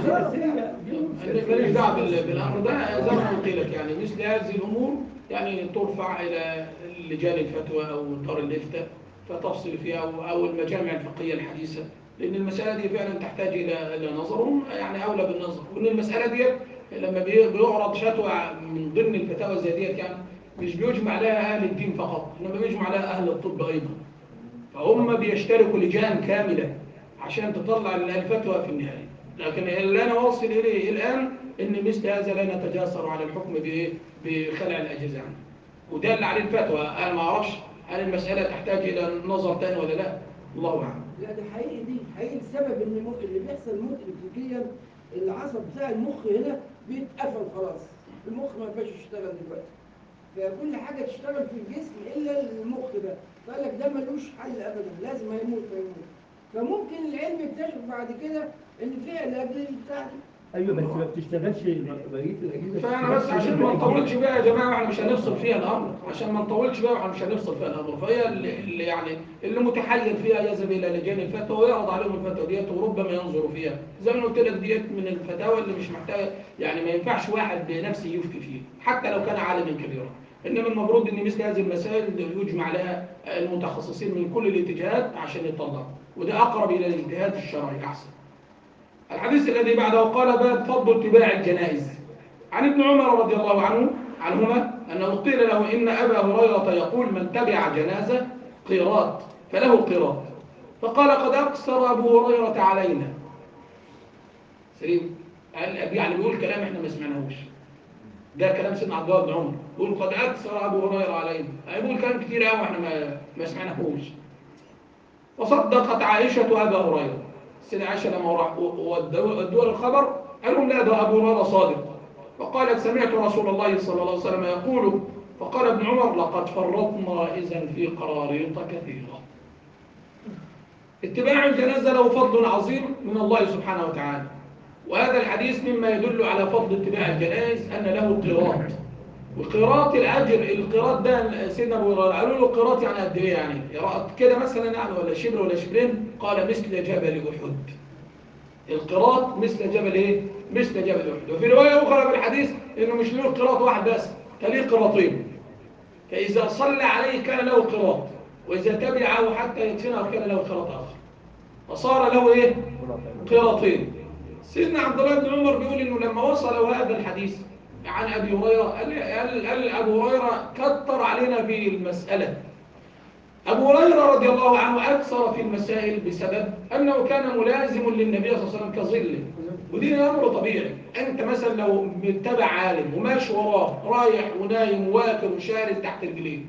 ماليش دعوه بال- بالامر ده زي ما قلت لك يعني مثل هذه الامور يعني ترفع الى لجان الفتوى او دار الافتاء فتفصل فيها او او المجامع الفقهيه الحديثه لان المساله دي فعلا تحتاج الى الى نظرهم يعني اولى بالنظر وان المساله دي لما بي- بيعرض فتوى من ضمن الفتاوى زي ديت يعني مش بيجمع لها اهل الدين فقط انما بيجمع لها اهل الطب ايضا فهم بيشتركوا لجان كامله عشان تطلع الفتوى في النهايه لكن اللي انا واصل اليه الان ان مثل هذا لا نتجاسر على الحكم بايه بخلع الاجهزه عنه وده اللي عليه الفتوى انا ما اعرفش هل المساله تحتاج الى نظر تاني ولا لا الله اعلم لا ده حقيقي دي حقيقي السبب ان مو- اللي بيحصل موت اكليكيا العصب بتاع المخ هنا بيتقفل خلاص المخ ما ينفعش يشتغل دلوقتي فكل حاجه تشتغل في الجسم الا المخ ده فقال لك ده ملوش حل ابدا لازم هيموت فيموت فممكن العلم يكتشف بعد كده ان في علاج للبتاع دي ايوه بس ما بتشتغلش بقيه الاجهزه فانا بس عشان ما نطولش بقى يا جماعه احنا مش هنفصل فيها الامر عشان ما نطولش بقى احنا مش هنفصل فيها الامر فهي اللي اللي يعني اللي متحير فيها يذهب الى لجان الفتوى ويعرض عليهم الفتوى ديت وربما ينظروا فيها زي ما قلت لك ديت من الفتاوى اللي مش محتاجه يعني ما ينفعش واحد بنفسه يفتي فيه حتى لو كان عالما كبيرا انما المفروض ان مثل هذه المسائل يجمع لها المتخصصين من كل الاتجاهات عشان يطلعوا وده اقرب الى الاجتهاد الشرعي احسن الحديث الذي بعده قال باب فضل اتباع الجنائز عن ابن عمر رضي الله عنه عنهما أنه قيل له إن أبا هريرة يقول من تبع جنازة قيراط فله قيراط فقال قد أقصر أبو هريرة علينا سليم قال أبي يعني بيقول كلام إحنا ما سمعناهوش ده كلام سيدنا عبد الله بن عمر يقول قد أكثر أبو هريرة علينا يعني بيقول كلام كتير قوي إحنا ما ما سمعناهوش وصدقت عائشة أبا هريرة السيدة عائشة لما راح ودوا الخبر قال لهم لا ده أبو هريرة صادق وقالت سمعت رسول الله صلى الله عليه وسلم يقول فقال ابن عمر لقد فرطنا إذا في قراريط كثيرة اتباع الجنازة له فضل عظيم من الله سبحانه وتعالى وهذا الحديث مما يدل على فضل اتباع الجنائز أن له قراط وقراط الأجر القراط ده سيدنا أبو هريرة قالوا له قراط يعني قد إيه يعني يرى كده مثلا يعني ولا شبر ولا شبرين قال مثل جبل أحد القراط مثل جبل إيه؟ مثل جبل أحد وفي رواية أخرى في الحديث إنه مش له قراط واحد بس كان ليه قراطين فإذا صلى عليه كان له قراط وإذا تبعه حتى يدفنه كان له قراط آخر فصار له إيه؟ قراطين سيدنا عبد الله بن عمر بيقول إنه لما وصلوا هذا الحديث عن أبي هريرة قال, قال, قال أبو هريرة كتر علينا في المسألة أبو هريرة رضي الله عنه أكثر في المسائل بسبب أنه كان ملازم للنبي صلى الله عليه وسلم كظله ودي أمر طبيعي أنت مثلا لو متبع عالم وماشي وراه رايح ونايم وواكل وشارد تحت رجليه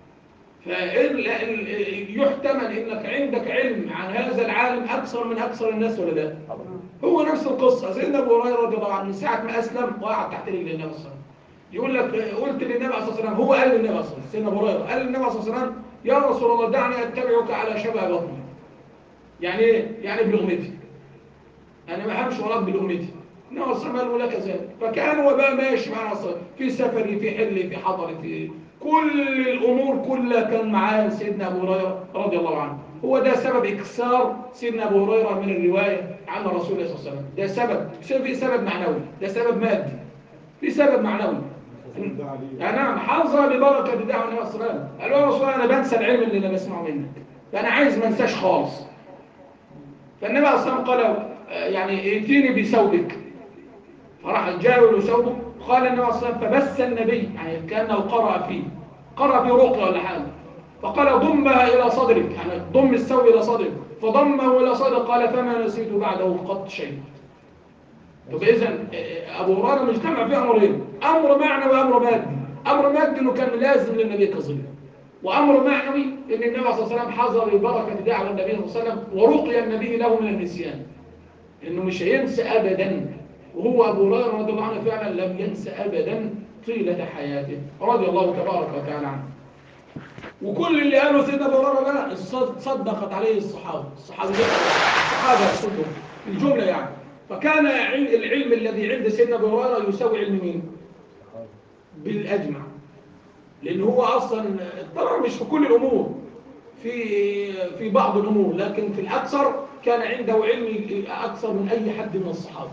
فيحتمل انك عندك علم عن هذا العالم اكثر من اكثر الناس ولا لا هو نفس القصه سيدنا ابو هريره رضي الله عنه من ساعه ما اسلم وقعد تحت رجل النبي صلى الله عليه وسلم يقول لك قلت للنبي صلى الله عليه وسلم هو قال للنبي صلى الله عليه وسلم سيدنا ابو هريره قال للنبي صلى الله عليه وسلم يا رسول الله دعني اتبعك على شبه بطني يعني ايه يعني بلغمتي انا ما همشي وراك بلغمتي النبي صلى الله عليه وسلم قال له كذلك فكان هو بقى ماشي معنا في سفري في حلي في حضري في كل الأمور كلها كان معاه سيدنا أبو هريرة رضي الله عنه هو ده سبب إكثار سيدنا أبو هريرة من الرواية عن رسول الله صلى الله عليه وسلم ده سبب في سبب معنوي ده سبب مادي في سبب معنوي نعم حظى ببركة دعوة النبي صلى الله عليه وسلم قال له يا رسول الله أنا بنسى العلم اللي أنا بسمعه منك فأنا عايز ما انساش خالص فالنبي صلى الله عليه وسلم قال يعني ائتيني بثوبك فراح جاء له ثوبه قال النبي صلى الله عليه وسلم فبس النبي يعني كأنه قرأ فيه قرأ في رقية ولا حاجة فقال ضمها إلى صدرك يعني ضم الثوب إلى صدرك فضمه إلى صدرك قال فما نسيت بعده قط شيء طب إذا أبو هريرة مجتمع فيه أمرين أمر معنوي وأمر مادي أمر مادي إنه كان لازم للنبي كظل وأمر معنوي إن النبي صلى الله عليه وسلم حظر ببركة دعوة النبي صلى الله عليه وسلم ورقي النبي له من النسيان إنه مش هينسى أبدا وهو أبو هريرة رضي الله عنه فعلا لم ينسى أبدا طيلة حياته رضي الله تبارك وتعالى عنه وكل اللي قاله سيدنا أبو هريرة ده صدقت عليه الصحابة الصحابة الصحابة كلهم الجملة يعني فكان العلم الذي عند سيدنا أبو هريرة يساوي علم مين؟ بالأجمع لأن هو أصلا طبعا مش في كل الأمور في في بعض الأمور لكن في الأكثر كان عنده علم أكثر من أي حد من الصحابة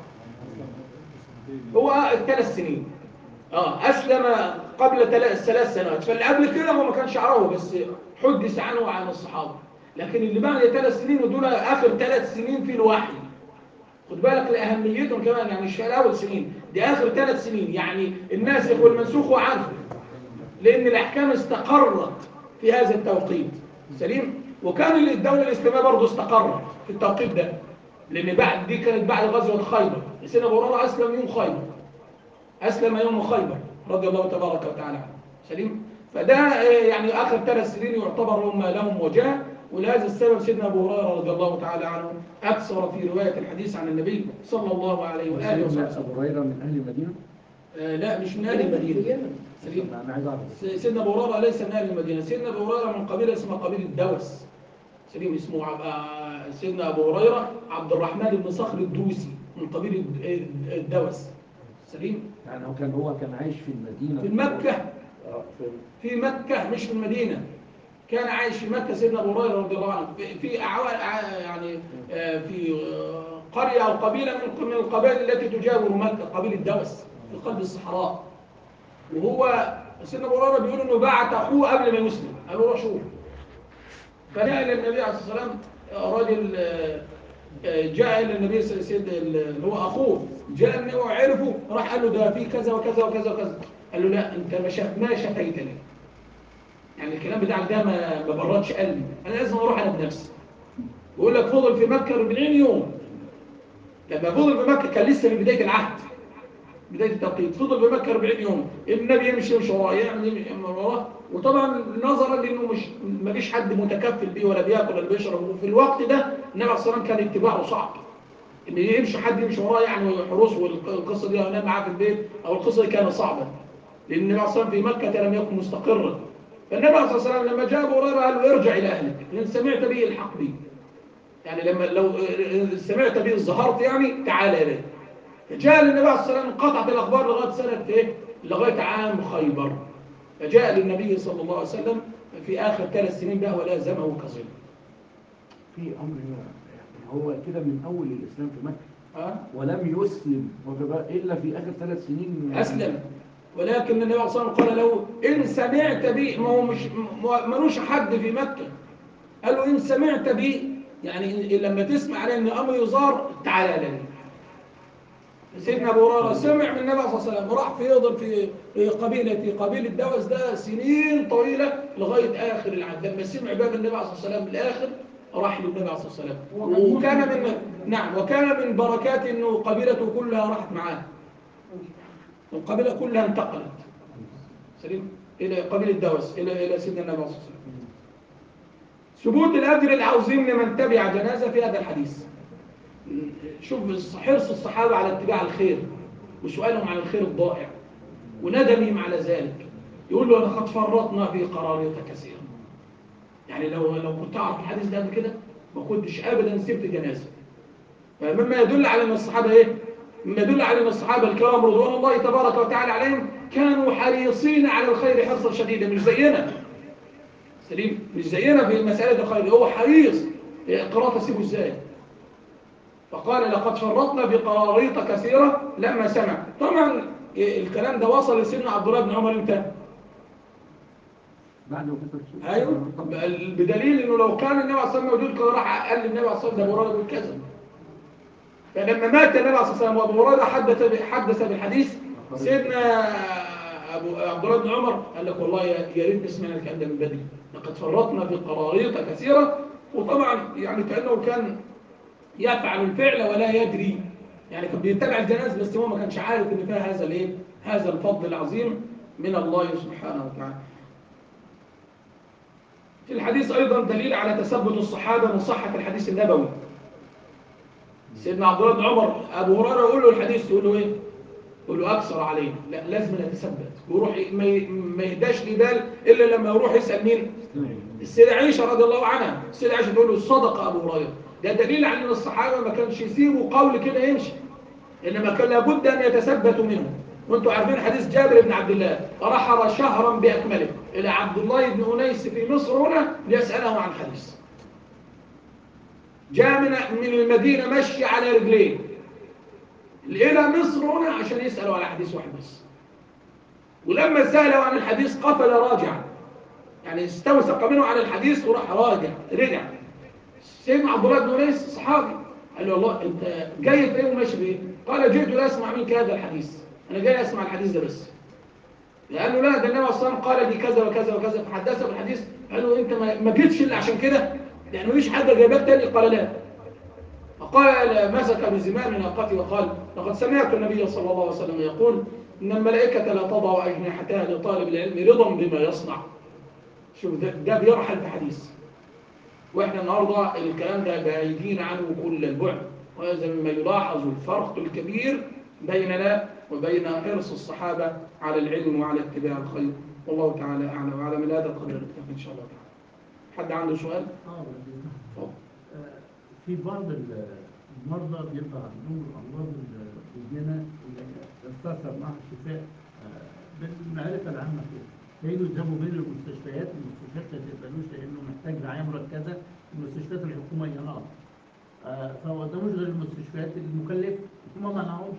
هو ثلاث سنين اه اسلم قبل ثلاث سنوات فاللي قبل كده هو ما كانش يعرفه بس حدث عنه عن الصحابه لكن اللي بعد ثلاث سنين ودول اخر ثلاث سنين في الوحي خد بالك لاهميتهم كمان يعني مش في اول سنين دي اخر ثلاث سنين يعني الناسخ والمنسوخ هو عارفه لان الاحكام استقرت في هذا التوقيت سليم وكان الدوله الاسلاميه برضه استقرت في التوقيت ده لان بعد دي كانت بعد غزوه خيبر سيدنا ابو هريره اسلم يوم خيبر اسلم يوم خيبر رضي الله تبارك وتعالى عنه سليم فده يعني اخر ثلاث سنين يعتبر هم لهم وجاه ولهذا السبب سيدنا ابو هريره رضي الله تعالى عنه اكثر في روايه الحديث عن النبي صلى الله عليه واله سيدنا وسلم أبو هريرة من أهل المدينة آه لا مش من اهل المدينه سليم أنا عايز أعرف سيدنا ابو هريره ليس من اهل المدينه سيدنا ابو هريره من قبيله اسمها قبيله دوس سليم اسمه عب- آه، سيدنا ابو هريره عبد الرحمن بن صخر الدوسي من قبيله الدوس سليم يعني هو كان هو كان عايش في المدينة في مكة آه، في في مكة مش في المدينة كان عايش في مكة سيدنا أبو هريرة رضي الله عنه في- في أعوا- ع- يعني آه، في آه، قرية أو قبيلة من من القبائل التي تجاور مكة قبيلة دوس في قلب الصحراء وهو سيدنا أبو هريرة بيقول إنه بعت أخوه قبل ما يسلم قال له روح شوف فجاء إلى النبي عليه الصلاة والسلام آه، راجل آه، آه، جاء إلى النبي سيد سيد- اللي هو أخوه جاء النبي وعرفه راح قال له ده في كذا وكذا وكذا وكذا قال له لا أنت ما شف- ما شفيتني يعني الكلام بتاعك ده ما ما بردش قلبي انا لازم اروح انا بنفسي بيقول لك فضل في مكه 40 يوم لما فضل في مكه كان لسه في بدايه العهد بدايه التوقيت فضل في مكه 40 يوم النبي يمشي يمشي وراه يعمل يمشي وراه وطبعا نظرا لانه مش ما فيش حد متكفل بيه ولا بياكل ولا بيشرب وفي الوقت ده النبي عليه الصلاه والسلام كان اتباعه صعب ان يمشي حد يمشي وراه يعني ويحرسه والقصه دي ينام معاه في البيت او القصه دي كانت صعبه لأن النبي عليه الصلاة والسلام في مكة لم يكن مستقرا فالنبي عليه الصلاة والسلام لما جاء أبو هريرة قال له ارجع إلى أهلك إن سمعت به الحق بي يعني لما لو سمعت به ظهرت يعني تعال إليه فجاء للنبي عليه الصلاة والسلام انقطعت الأخبار لغاية سنة إيه؟ لغاية عام خيبر فجاء للنبي صلى الله عليه وسلم في آخر ثلاث سنين بقى ولازمه كظل في امر هنا يعني هو كده من اول الاسلام في مكه أه؟ ولم يسلم وكذا الا في اخر ثلاث سنين أسلم ولكن النبي عليه الصلاة والسلام قال له إن سمعت بي ما هو مش ما- ملوش حد في مكة قال له إن سمعت بي يعني إن- لما تسمع على إن أمر يزار تعالى لي سيدنا أبو هريرة سمع من النبي صلى الله عليه وسلم وراح في يضرب في في قبيلة قبيلة دوس ده سنين طويلة لغاية آخر العهد لما سمع باب النبي عليه الصلاة والسلام الآخر راح للنبي عليه الصلاة والسلام وكان من نعم وكان من بركات إنه قبيلته كلها راحت معاه القبيلة كلها انتقلت سليم إلى قبيلة دوس إلى إلى سيدنا النبي صلى الله عليه وسلم ثبوت الأجر العظيم لمن تبع جنازة في هذا الحديث شوف حرص الصحابة على اتباع الخير وسؤالهم عن الخير الضائع وندمهم على ذلك يقول له لقد فرطنا في قراريط كثيرة يعني لو لو كنت أعرف الحديث ده قبل كده ما كنتش أبدا سبت جنازة فمما يدل على أن الصحابة إيه؟ مما يدل على أن الصحابة الكرام رضوان الله تبارك وتعالى عليهم كانوا حريصين على الخير حرصا شديدا مش زينا سليم مش زينا في مسألة الخير هو حريص قراءة تسيبه ازاي فقال لقد فرطنا في قراريط كثيرة لما سمع طبعا الكلام ده وصل لسيدنا عبد الله بن عمر امتى بعد وفاه الرسول ايوه بدليل انه لو كان النبي عليه الصلاه والسلام موجود كان راح قال للنبي عليه الصلاه والسلام ده ابو هريره بيقول كذا فلما مات النبي عليه الصلاه والسلام وابو هريره حدث حدث بالحديث سيدنا ابو عبد الله بن عمر قال لك والله يا يا ريت سمعنا الكلام ده من بدري لقد فرطنا في قراريط كثيره وطبعا يعني كانه كان يفعل الفعل ولا يدري يعني كان بيتبع الجنازه بس هو ما كانش عارف ان فيها هذا الايه هذا الفضل العظيم من الله سبحانه وتعالى في الحديث أيضا دليل على تثبت الصحابة من صحة الحديث النبوي سيدنا عبد الله بن عمر أبو هريرة يقول له الحديث يقول له إيه؟ يقول له أكثر عليه لا لازم نتثبت ويروح ي- ما ي- ما يهداش لي بال إلا لما يروح يسأل مين؟ السيدة عائشة رضي الله عنها السيدة عائشة تقول له صدق أبو هريرة ده دليل على أن الصحابة ما كانش يسيبوا قول كده يمشي إنما كان لابد أن يتثبتوا منه وانتم عارفين حديث جابر بن عبد الله رحل شهرا بأكمله إلى عبد الله بن أنيس في مصر هنا ليسأله عن حديث جاء من من المدينة مشي على رجليه إلى مصر هنا عشان يسأله على حديث واحد بس ولما سأله عن الحديث قفل راجع يعني استوثق منه عن الحديث وراح راجع رجع سيدنا عبد الله بن أنيس صحابي قال له والله انت جاي في ايه وماشي في ايه قال جئت لاسمع منك هذا الحديث انا جاي اسمع الحديث ده بس قال له لا ده النبي صلى الله عليه وسلم قال لي كذا وكذا وكذا فحدثه بالحديث قال له انت ما ما جيتش الا عشان كده يعني مفيش حاجه جايباك تاني قال لا فقال مسك بزمام ناقته وقال لقد سمعت النبي صلى الله عليه وسلم يقول ان الملائكه لا تضع اجنحتها لطالب العلم رضا بما يصنع شوف ده, ده بيرحل في حديث واحنا النهارده الكلام ده بايدين عنه كل البعد وهذا مما يلاحظ الفرق الكبير بيننا وبين حرص الصحابه على العلم وعلى اتباع الخير والله تعالى اعلم وعلى من هذا القدر نكتفي ان شاء الله تعالى حد عنده سؤال؟ اه بالله. اتفضل. آه، في بعض ال- المرضى بيبقى عندهم الامراض المزمنه اللي يستأثر معها الشفاء آه، بالمعرفه العامه كده فيجوا يذهبوا بين المستشفيات المستشفيات ما تقبلوش لانه محتاج رعايه مركزه المستشفيات الحكوميه اه آه، فما قداموش غير المستشفيات المكلفه هم ما منعهمش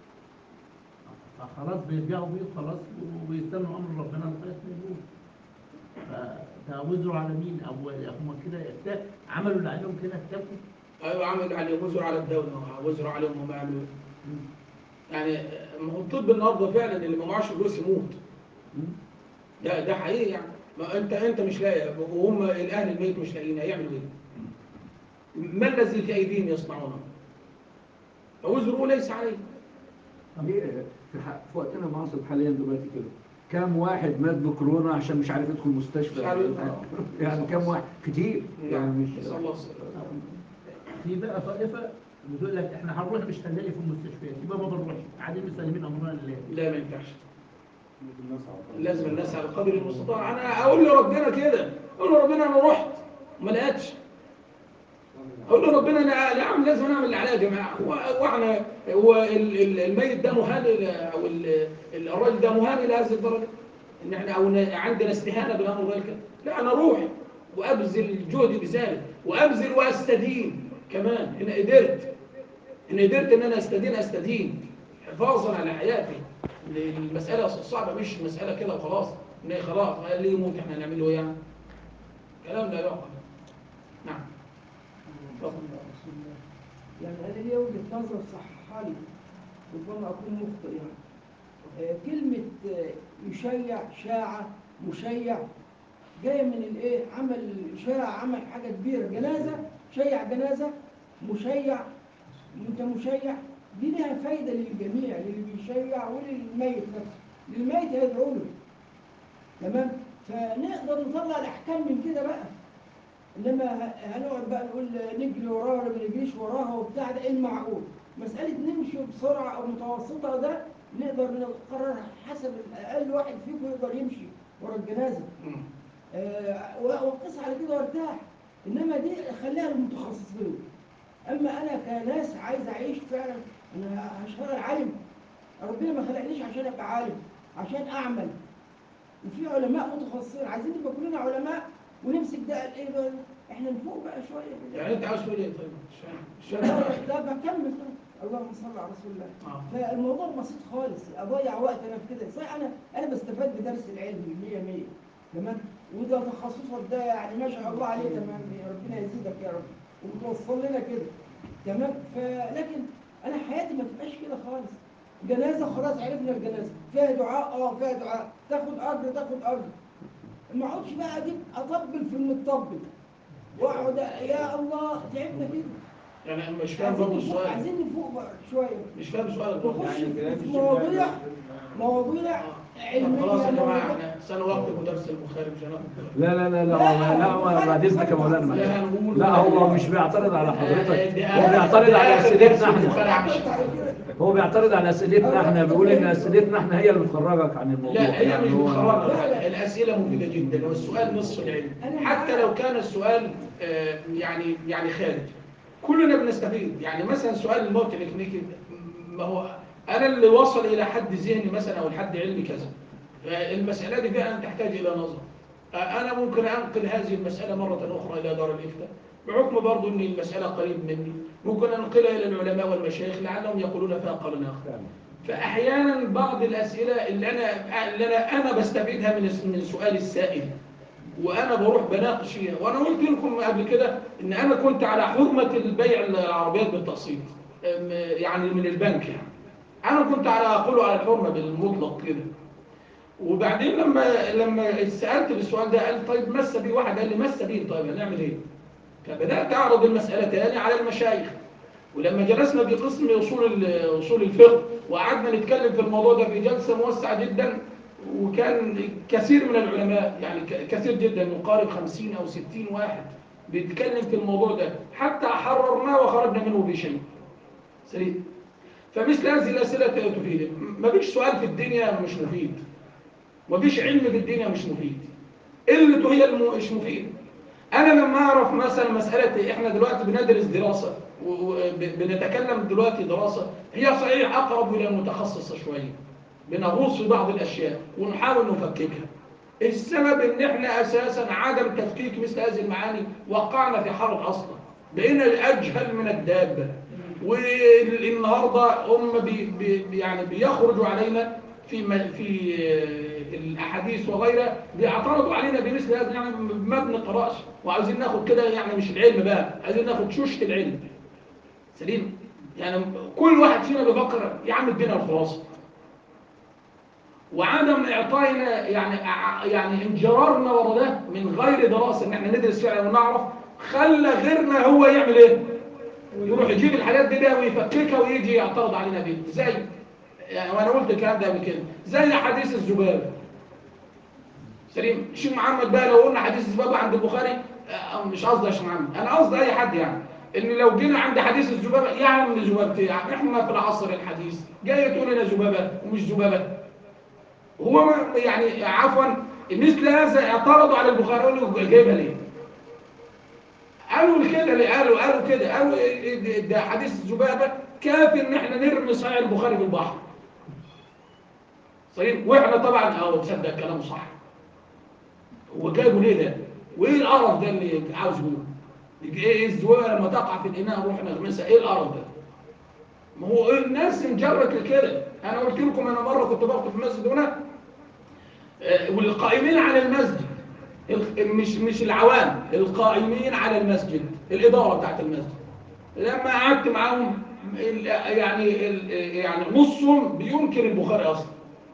فخلاص بيرجعوا بيه خلاص وبيستنوا امر ربنا لغايه ما يموت فده وزروا على مين او هم كده اكتا- عملوا اللي عليهم كده اكتفوا ايوه عمل عليهم وزر على الدوله وزر عليهم هم يعملوا إيه؟ يعني ما هو الطب النهارده فعلا اللي ما معهوش فلوس يموت ده ده حقيقي يعني ما انت انت مش لاقي وهم الاهل الميت مش لاقيين هيعملوا ايه؟ ما الذي في ايديهم يصنعونه؟ فوزره ليس عليه ليه في, ح- في وقتنا المعاصر حاليا دلوقتي كده كم واحد مات بكورونا عشان مش عارف يدخل مستشفى مش عارف يدخل. يعني كم واحد كتير يعني مش نسال الله السلامه في بقى طائفه بتقول لك احنا هنروح مش هنلاقي في المستشفيات يبقى ما بنروحش قاعدين مسلمين امرنا لله لا ما ينفعش لازم الناس على قدر المستطاع انا اقول لربنا كده اقول لربنا انا رحت ما لقيتش اقول لربنا انا يا عم لازم اعمل اللي عليا يا جماعه هو- واحنا هو ال- ال- الميت ده مهان إلى- او ال- ال- الراجل ده مهان الى هذه الدرجه ان احنا او ن- عندنا استهانه بالامر غير كده لا انا اروح وابذل جهدي بذلك وابذل واستدين كمان ان قدرت ان قدرت ان انا استدين استدين حفاظا على حياتي المساله صعبه مش مساله كده وخلاص ان هي خلاص اللي يموت احنا هنعمل له إيه يعني كلام لا يعقل نعم اتفضل. يعني أنا ليا وجهة نظر صححها لي ربما أكون مخطئ يعني آه، كلمة آه، يشيع شاعة مشيع جاية من الإيه؟ عمل شاع عمل حاجة كبيرة جنازة شيع جنازة مشيع أنت مشيع دي لها فايدة للجميع للي بيشيع وللميت نفسه للميت هيدعو له تمام فنقدر نطلع الأحكام من كده بقى انما ه- هنقعد بقى نقول نجري وراها ولا ما نجريش وراها وبتاع ده ايه المعقول مساله نمشي بسرعه او متوسطه ده نقدر نقرر حسب اقل واحد فيكم يقدر يمشي ورا الجنازه مم. آه، وقس على كده وارتاح انما دي خليها للمتخصصين اما انا كناس عايز اعيش فعلا انا هشتغل عالم ربنا ما خلقنيش عشان ابقى عالم عشان اعمل وفي علماء متخصصين عايزين نبقى كلنا علماء ونمسك ده الايه ده احنا نفوق بقى شويه يعني انت عاوز تقول ايه طيب مش فاهم مش فاهم لا لا بكمل اللهم صل على رسول الله آه. فالموضوع بسيط خالص اضيع وقت انا في كده صحيح انا انا بستفاد بدرس العلم 100 100 تمام وده تخصصك ده يعني ما شاء الله عليه تمام يا ربنا يزيدك يا رب وبتوصل لنا كده تمام فلكن انا حياتي ما تبقاش كده خالص جنازه خلاص عرفنا الجنازه فيها دعاء اه فيها دعاء تاخد اجر تاخد اجر ما اقعدش بقى اجيب اطبل في المطبل واقعد يا الله تعبنا كده يعني أنا مش فاهم برضه عايزين نفوق السؤال عايزين نفوق بقى شويه مش فاهم سؤالك برضه نخش يعني في مواضيع مواضيع طب خلاص يا علميه جماعه مواضيع احنا سنوقف درس البخاري مش هناخد لا لا لا لا هو- لا هو بعد اذنك يا مولانا معلش. لا هنقول لا هو مش بيعترض على حضرتك ده هو آخر- بيعترض ده على آخر اسئلتنا درس احنا البخاري عم الشيخ. هو بيعترض على اسئلتنا احنا بيقول ان اسئلتنا احنا هي اللي بتخرجك عن الموضوع لا هي مش هو- بتخرجنا الاسئله مفيده جدا والسؤال نصف العلم حتى لو كان السؤال آه، يعني يعني خارج كلنا بنستفيد يعني مثلا سؤال الموت الكلينيكي ما هو انا اللي وصل الى حد ذهني مثلا او لحد علمي كذا المساله دي فعلا تحتاج الى نظر آه، انا ممكن انقل هذه المساله مره اخرى الى دار الافتاء بحكم برضو ان المساله قريب مني ممكن انقلها الى العلماء والمشايخ لعلهم يقولون فيها قرن اخر فاحيانا بعض الاسئله اللي انا اللي انا انا بستفيدها من من سؤال السائل وانا بروح بناقش فيها وانا قلت لكم قبل كده ان انا كنت على حرمه البيع العربيات بالتقسيط أم- يعني من البنك يعني انا كنت على اقوله على الحرمه بالمطلق كده وبعدين لما لما سالت بالسؤال ده قال طيب مس بيه واحد قال لي مس بيه طيب هنعمل ايه؟ فبدات اعرض المساله تاني على المشايخ ولما جلسنا بقسم اصول ال- اصول الفقه وقعدنا نتكلم في الموضوع ده في جلسه موسعه جدا وكان كثير من العلماء يعني ك- كثير جدا يقارب 50 او 60 واحد بيتكلم في الموضوع ده حتى حررناه وخرجنا منه بشيء سليم فمثل هذه الاسئله تفيد مفيش سؤال في الدنيا مش مفيد مفيش علم في الدنيا مش مفيد قلته هي الم- مش مفيد انا لما اعرف مثلا مساله احنا دلوقتي بندرس دراسه وبنتكلم دلوقتي دراسه هي صحيح اقرب الى المتخصصه شويه بنغوص في بعض الاشياء ونحاول نفككها السبب ان احنا اساسا عدم تفكيك مثل هذه المعاني وقعنا في حرب اصلا بقينا اجهل من الدابه والنهارده هم بي بي يعني بيخرجوا علينا في م- في آه، الاحاديث وغيرها بيعترضوا علينا بمثل هذا يعني ما بنقراش وعاوزين ناخد كده يعني مش العلم بقى عايزين ناخد شوشه العلم سليم يعني كل واحد فينا بيفكر يا عم ادينا الخلاصه وعدم اعطائنا يعني ع- يعني انجرارنا ورا ده من غير دراسه ان احنا ندرس فعلا ونعرف خلى غيرنا هو يعمل ايه؟ يروح يجيب الحاجات دي بقى ويفككها ويجي يعترض علينا بيه زي يعني وانا قلت الكلام ده قبل كده زي حديث الذبابه سليم شيخ محمد بقى لو قلنا حديث الذبابه عند البخاري آه، مش قصدي يا شيخ محمد انا قصدي اي حد يعني ان لو جينا عند حديث الذبابه يا عم ذبابه يعني احنا في العصر الحديث جاي تقول لنا ذبابه ومش ذبابه هو ما- يعني عفوا مثل هذا اعترضوا على البخاري قالوا له جايبها ليه؟ قالوا كده اللي قالوا قالوا كده قالوا إيه- ده حديث الذبابه كافي ان احنا نرمي صحيح البخاري في البحر صحيح واحنا طبعا اه تصدق كلامه صح هو جايبه ليه ده؟ وايه القرف ده اللي عاوز يقوله؟ ايه الذبابه لما تقع في الاناء نروح نغمسها ايه القرف ده؟ ما هو الناس انجرت لكده انا قلت لكم انا مره كنت بخطب في المسجد هنا آه، والقائمين على المسجد ال- مش مش العوام القائمين على المسجد الاداره بتاعت المسجد لما قعدت معاهم ال- يعني ال- يعني نصهم بينكر البخاري اصلا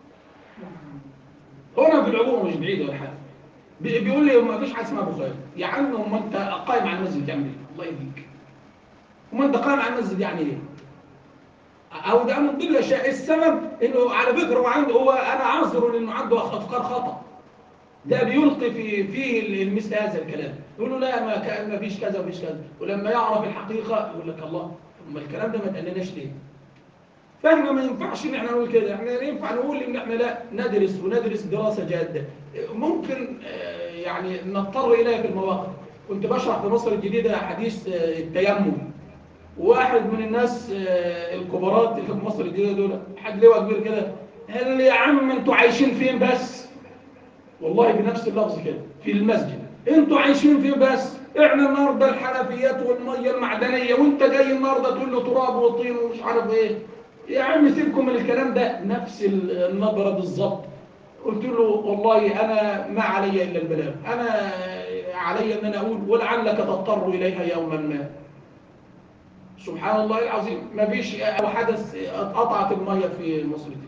هنا في العموم مش بعيد ولا حاجه بي- بيقول لي ما فيش حاجه اسمها بخاري يا عم هم انت قائم على المسجد تعمل ايه الله يهديك هم انت قائم على المسجد يعني ايه او ده من ضمن الاشياء السبب انه على فكره هو عنده هو انا عذره لانه عنده افكار خطا ده بيلقي في فيه مثل هذا الكلام يقول له لا ما كان ما فيش كذا ومفيش كذا ولما يعرف الحقيقه يقول لك الله طب ما الكلام ده ما تقلناش ليه فاحنا ما ينفعش ان احنا نقول كده احنا ينفع نقول ان احنا لا ندرس وندرس دراسه جاده ممكن آه، يعني نضطر اليها في المواقف كنت بشرح في مصر الجديده حديث آه، التيمم واحد من الناس آه، الكبارات اللي في مصر الجديده دول حد لواء كبير كده قال لي يا عم انتوا عايشين فين بس والله بنفس اللفظ كده في المسجد انتوا عايشين فين بس احنا النهارده الحنفيات والميه المعدنيه وانت جاي النهارده تقول له تراب وطين ومش عارف ايه يا عم سيبكم من الكلام ده نفس النبره بالظبط قلت له والله انا ما علي الا البلاغ انا علي ان انا اقول ولعلك تضطر اليها يوما ما سبحان الله العظيم ما فيش او حدث اتقطعت الميه في مصر دي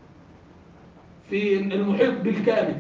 في المحيط بالكامل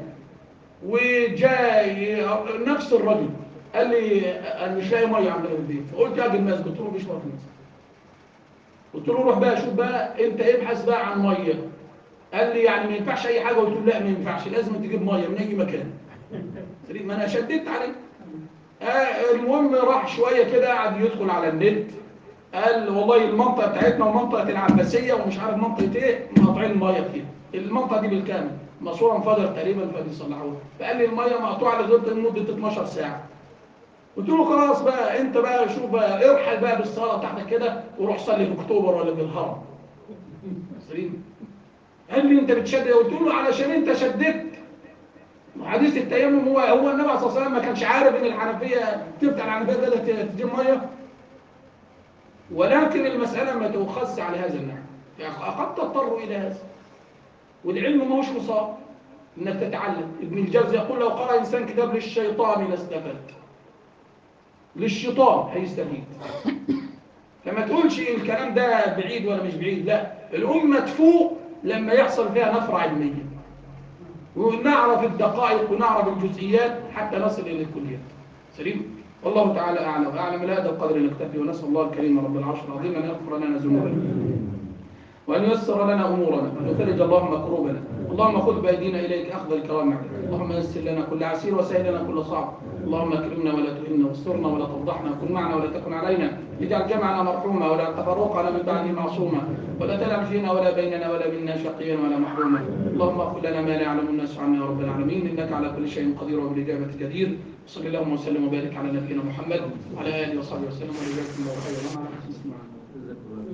وجاي نفس الرجل قال لي انا مش لاقي ميه عندنا في البيت فقلت اجي المسجد قلت له مفيش ميه في المسجد قلت له روح بقى شوف بقى انت ابحث بقى عن ميه قال لي يعني ما ينفعش اي حاجه قلت له لا ما ينفعش لازم تجيب ميه من اي مكان ما انا شددت عليه آه المهم راح شويه كده قعد يدخل على النت قال والله المنطقه بتاعتنا ومنطقه العباسيه ومش عارف منطقه ايه مقاطعين الميه فيها المنطقه دي بالكامل ماسوره انفجر تقريبا فبيصلحوها فقال لي الميه مقطوعه لغايه لمده 12 ساعه قلت له خلاص بقى انت بقى شوف بقى ارحل بقى بالصلاه بتاعتك كده وروح صلي في اكتوبر ولا في الهرم سليم قال لي انت بتشدد قلت له علشان انت شددت حديث التيمم هو هو النبي صلى الله عليه وسلم ما كانش عارف ان الحنفيه تفتح الحنفيه ده تجيب ميه ولكن المساله ما تؤخذش على هذا النحو يعني قد تضطر الى هذا والعلم ما هوش مصاب انك تتعلم ابن الجوزي يقول لو قرأ انسان كتاب للشيطان لاستفاد للشيطان هيستفيد فما تقولش الكلام ده بعيد ولا مش بعيد لا الأمة تفوق لما يحصل فيها نفرة علمية ونعرف الدقائق ونعرف الجزئيات حتى نصل إلى الكليات سليم والله تعالى أعلم وأعلم هذا القدر نكتفي ونسأل الله الكريم رب العرش العظيم أن يغفر لنا ذنوبنا وأن ييسر لنا أمورنا وأن يفرج اللهم كروبنا اللهم خذ بأيدينا إليك أخذ الكرام اللهم يسر لنا كل عسير وسهل لنا كل صعب اللهم اكرمنا ولا تهنا واسترنا ولا تفضحنا كن معنا ولا تكن علينا اجعل جمعنا مرحوما ولا تفرقنا من بعده معصوما ولا تلعب فينا ولا بيننا ولا منا شقيا ولا محروما اللهم اغفر لنا ما لا يعلم الناس عنا يا رب العالمين انك على كل شيء قدير وبالاجابه جدير وصلى اللهم وسلم وبارك على نبينا محمد وعلى اله وصحبه وسلم وجزاكم الله خيرا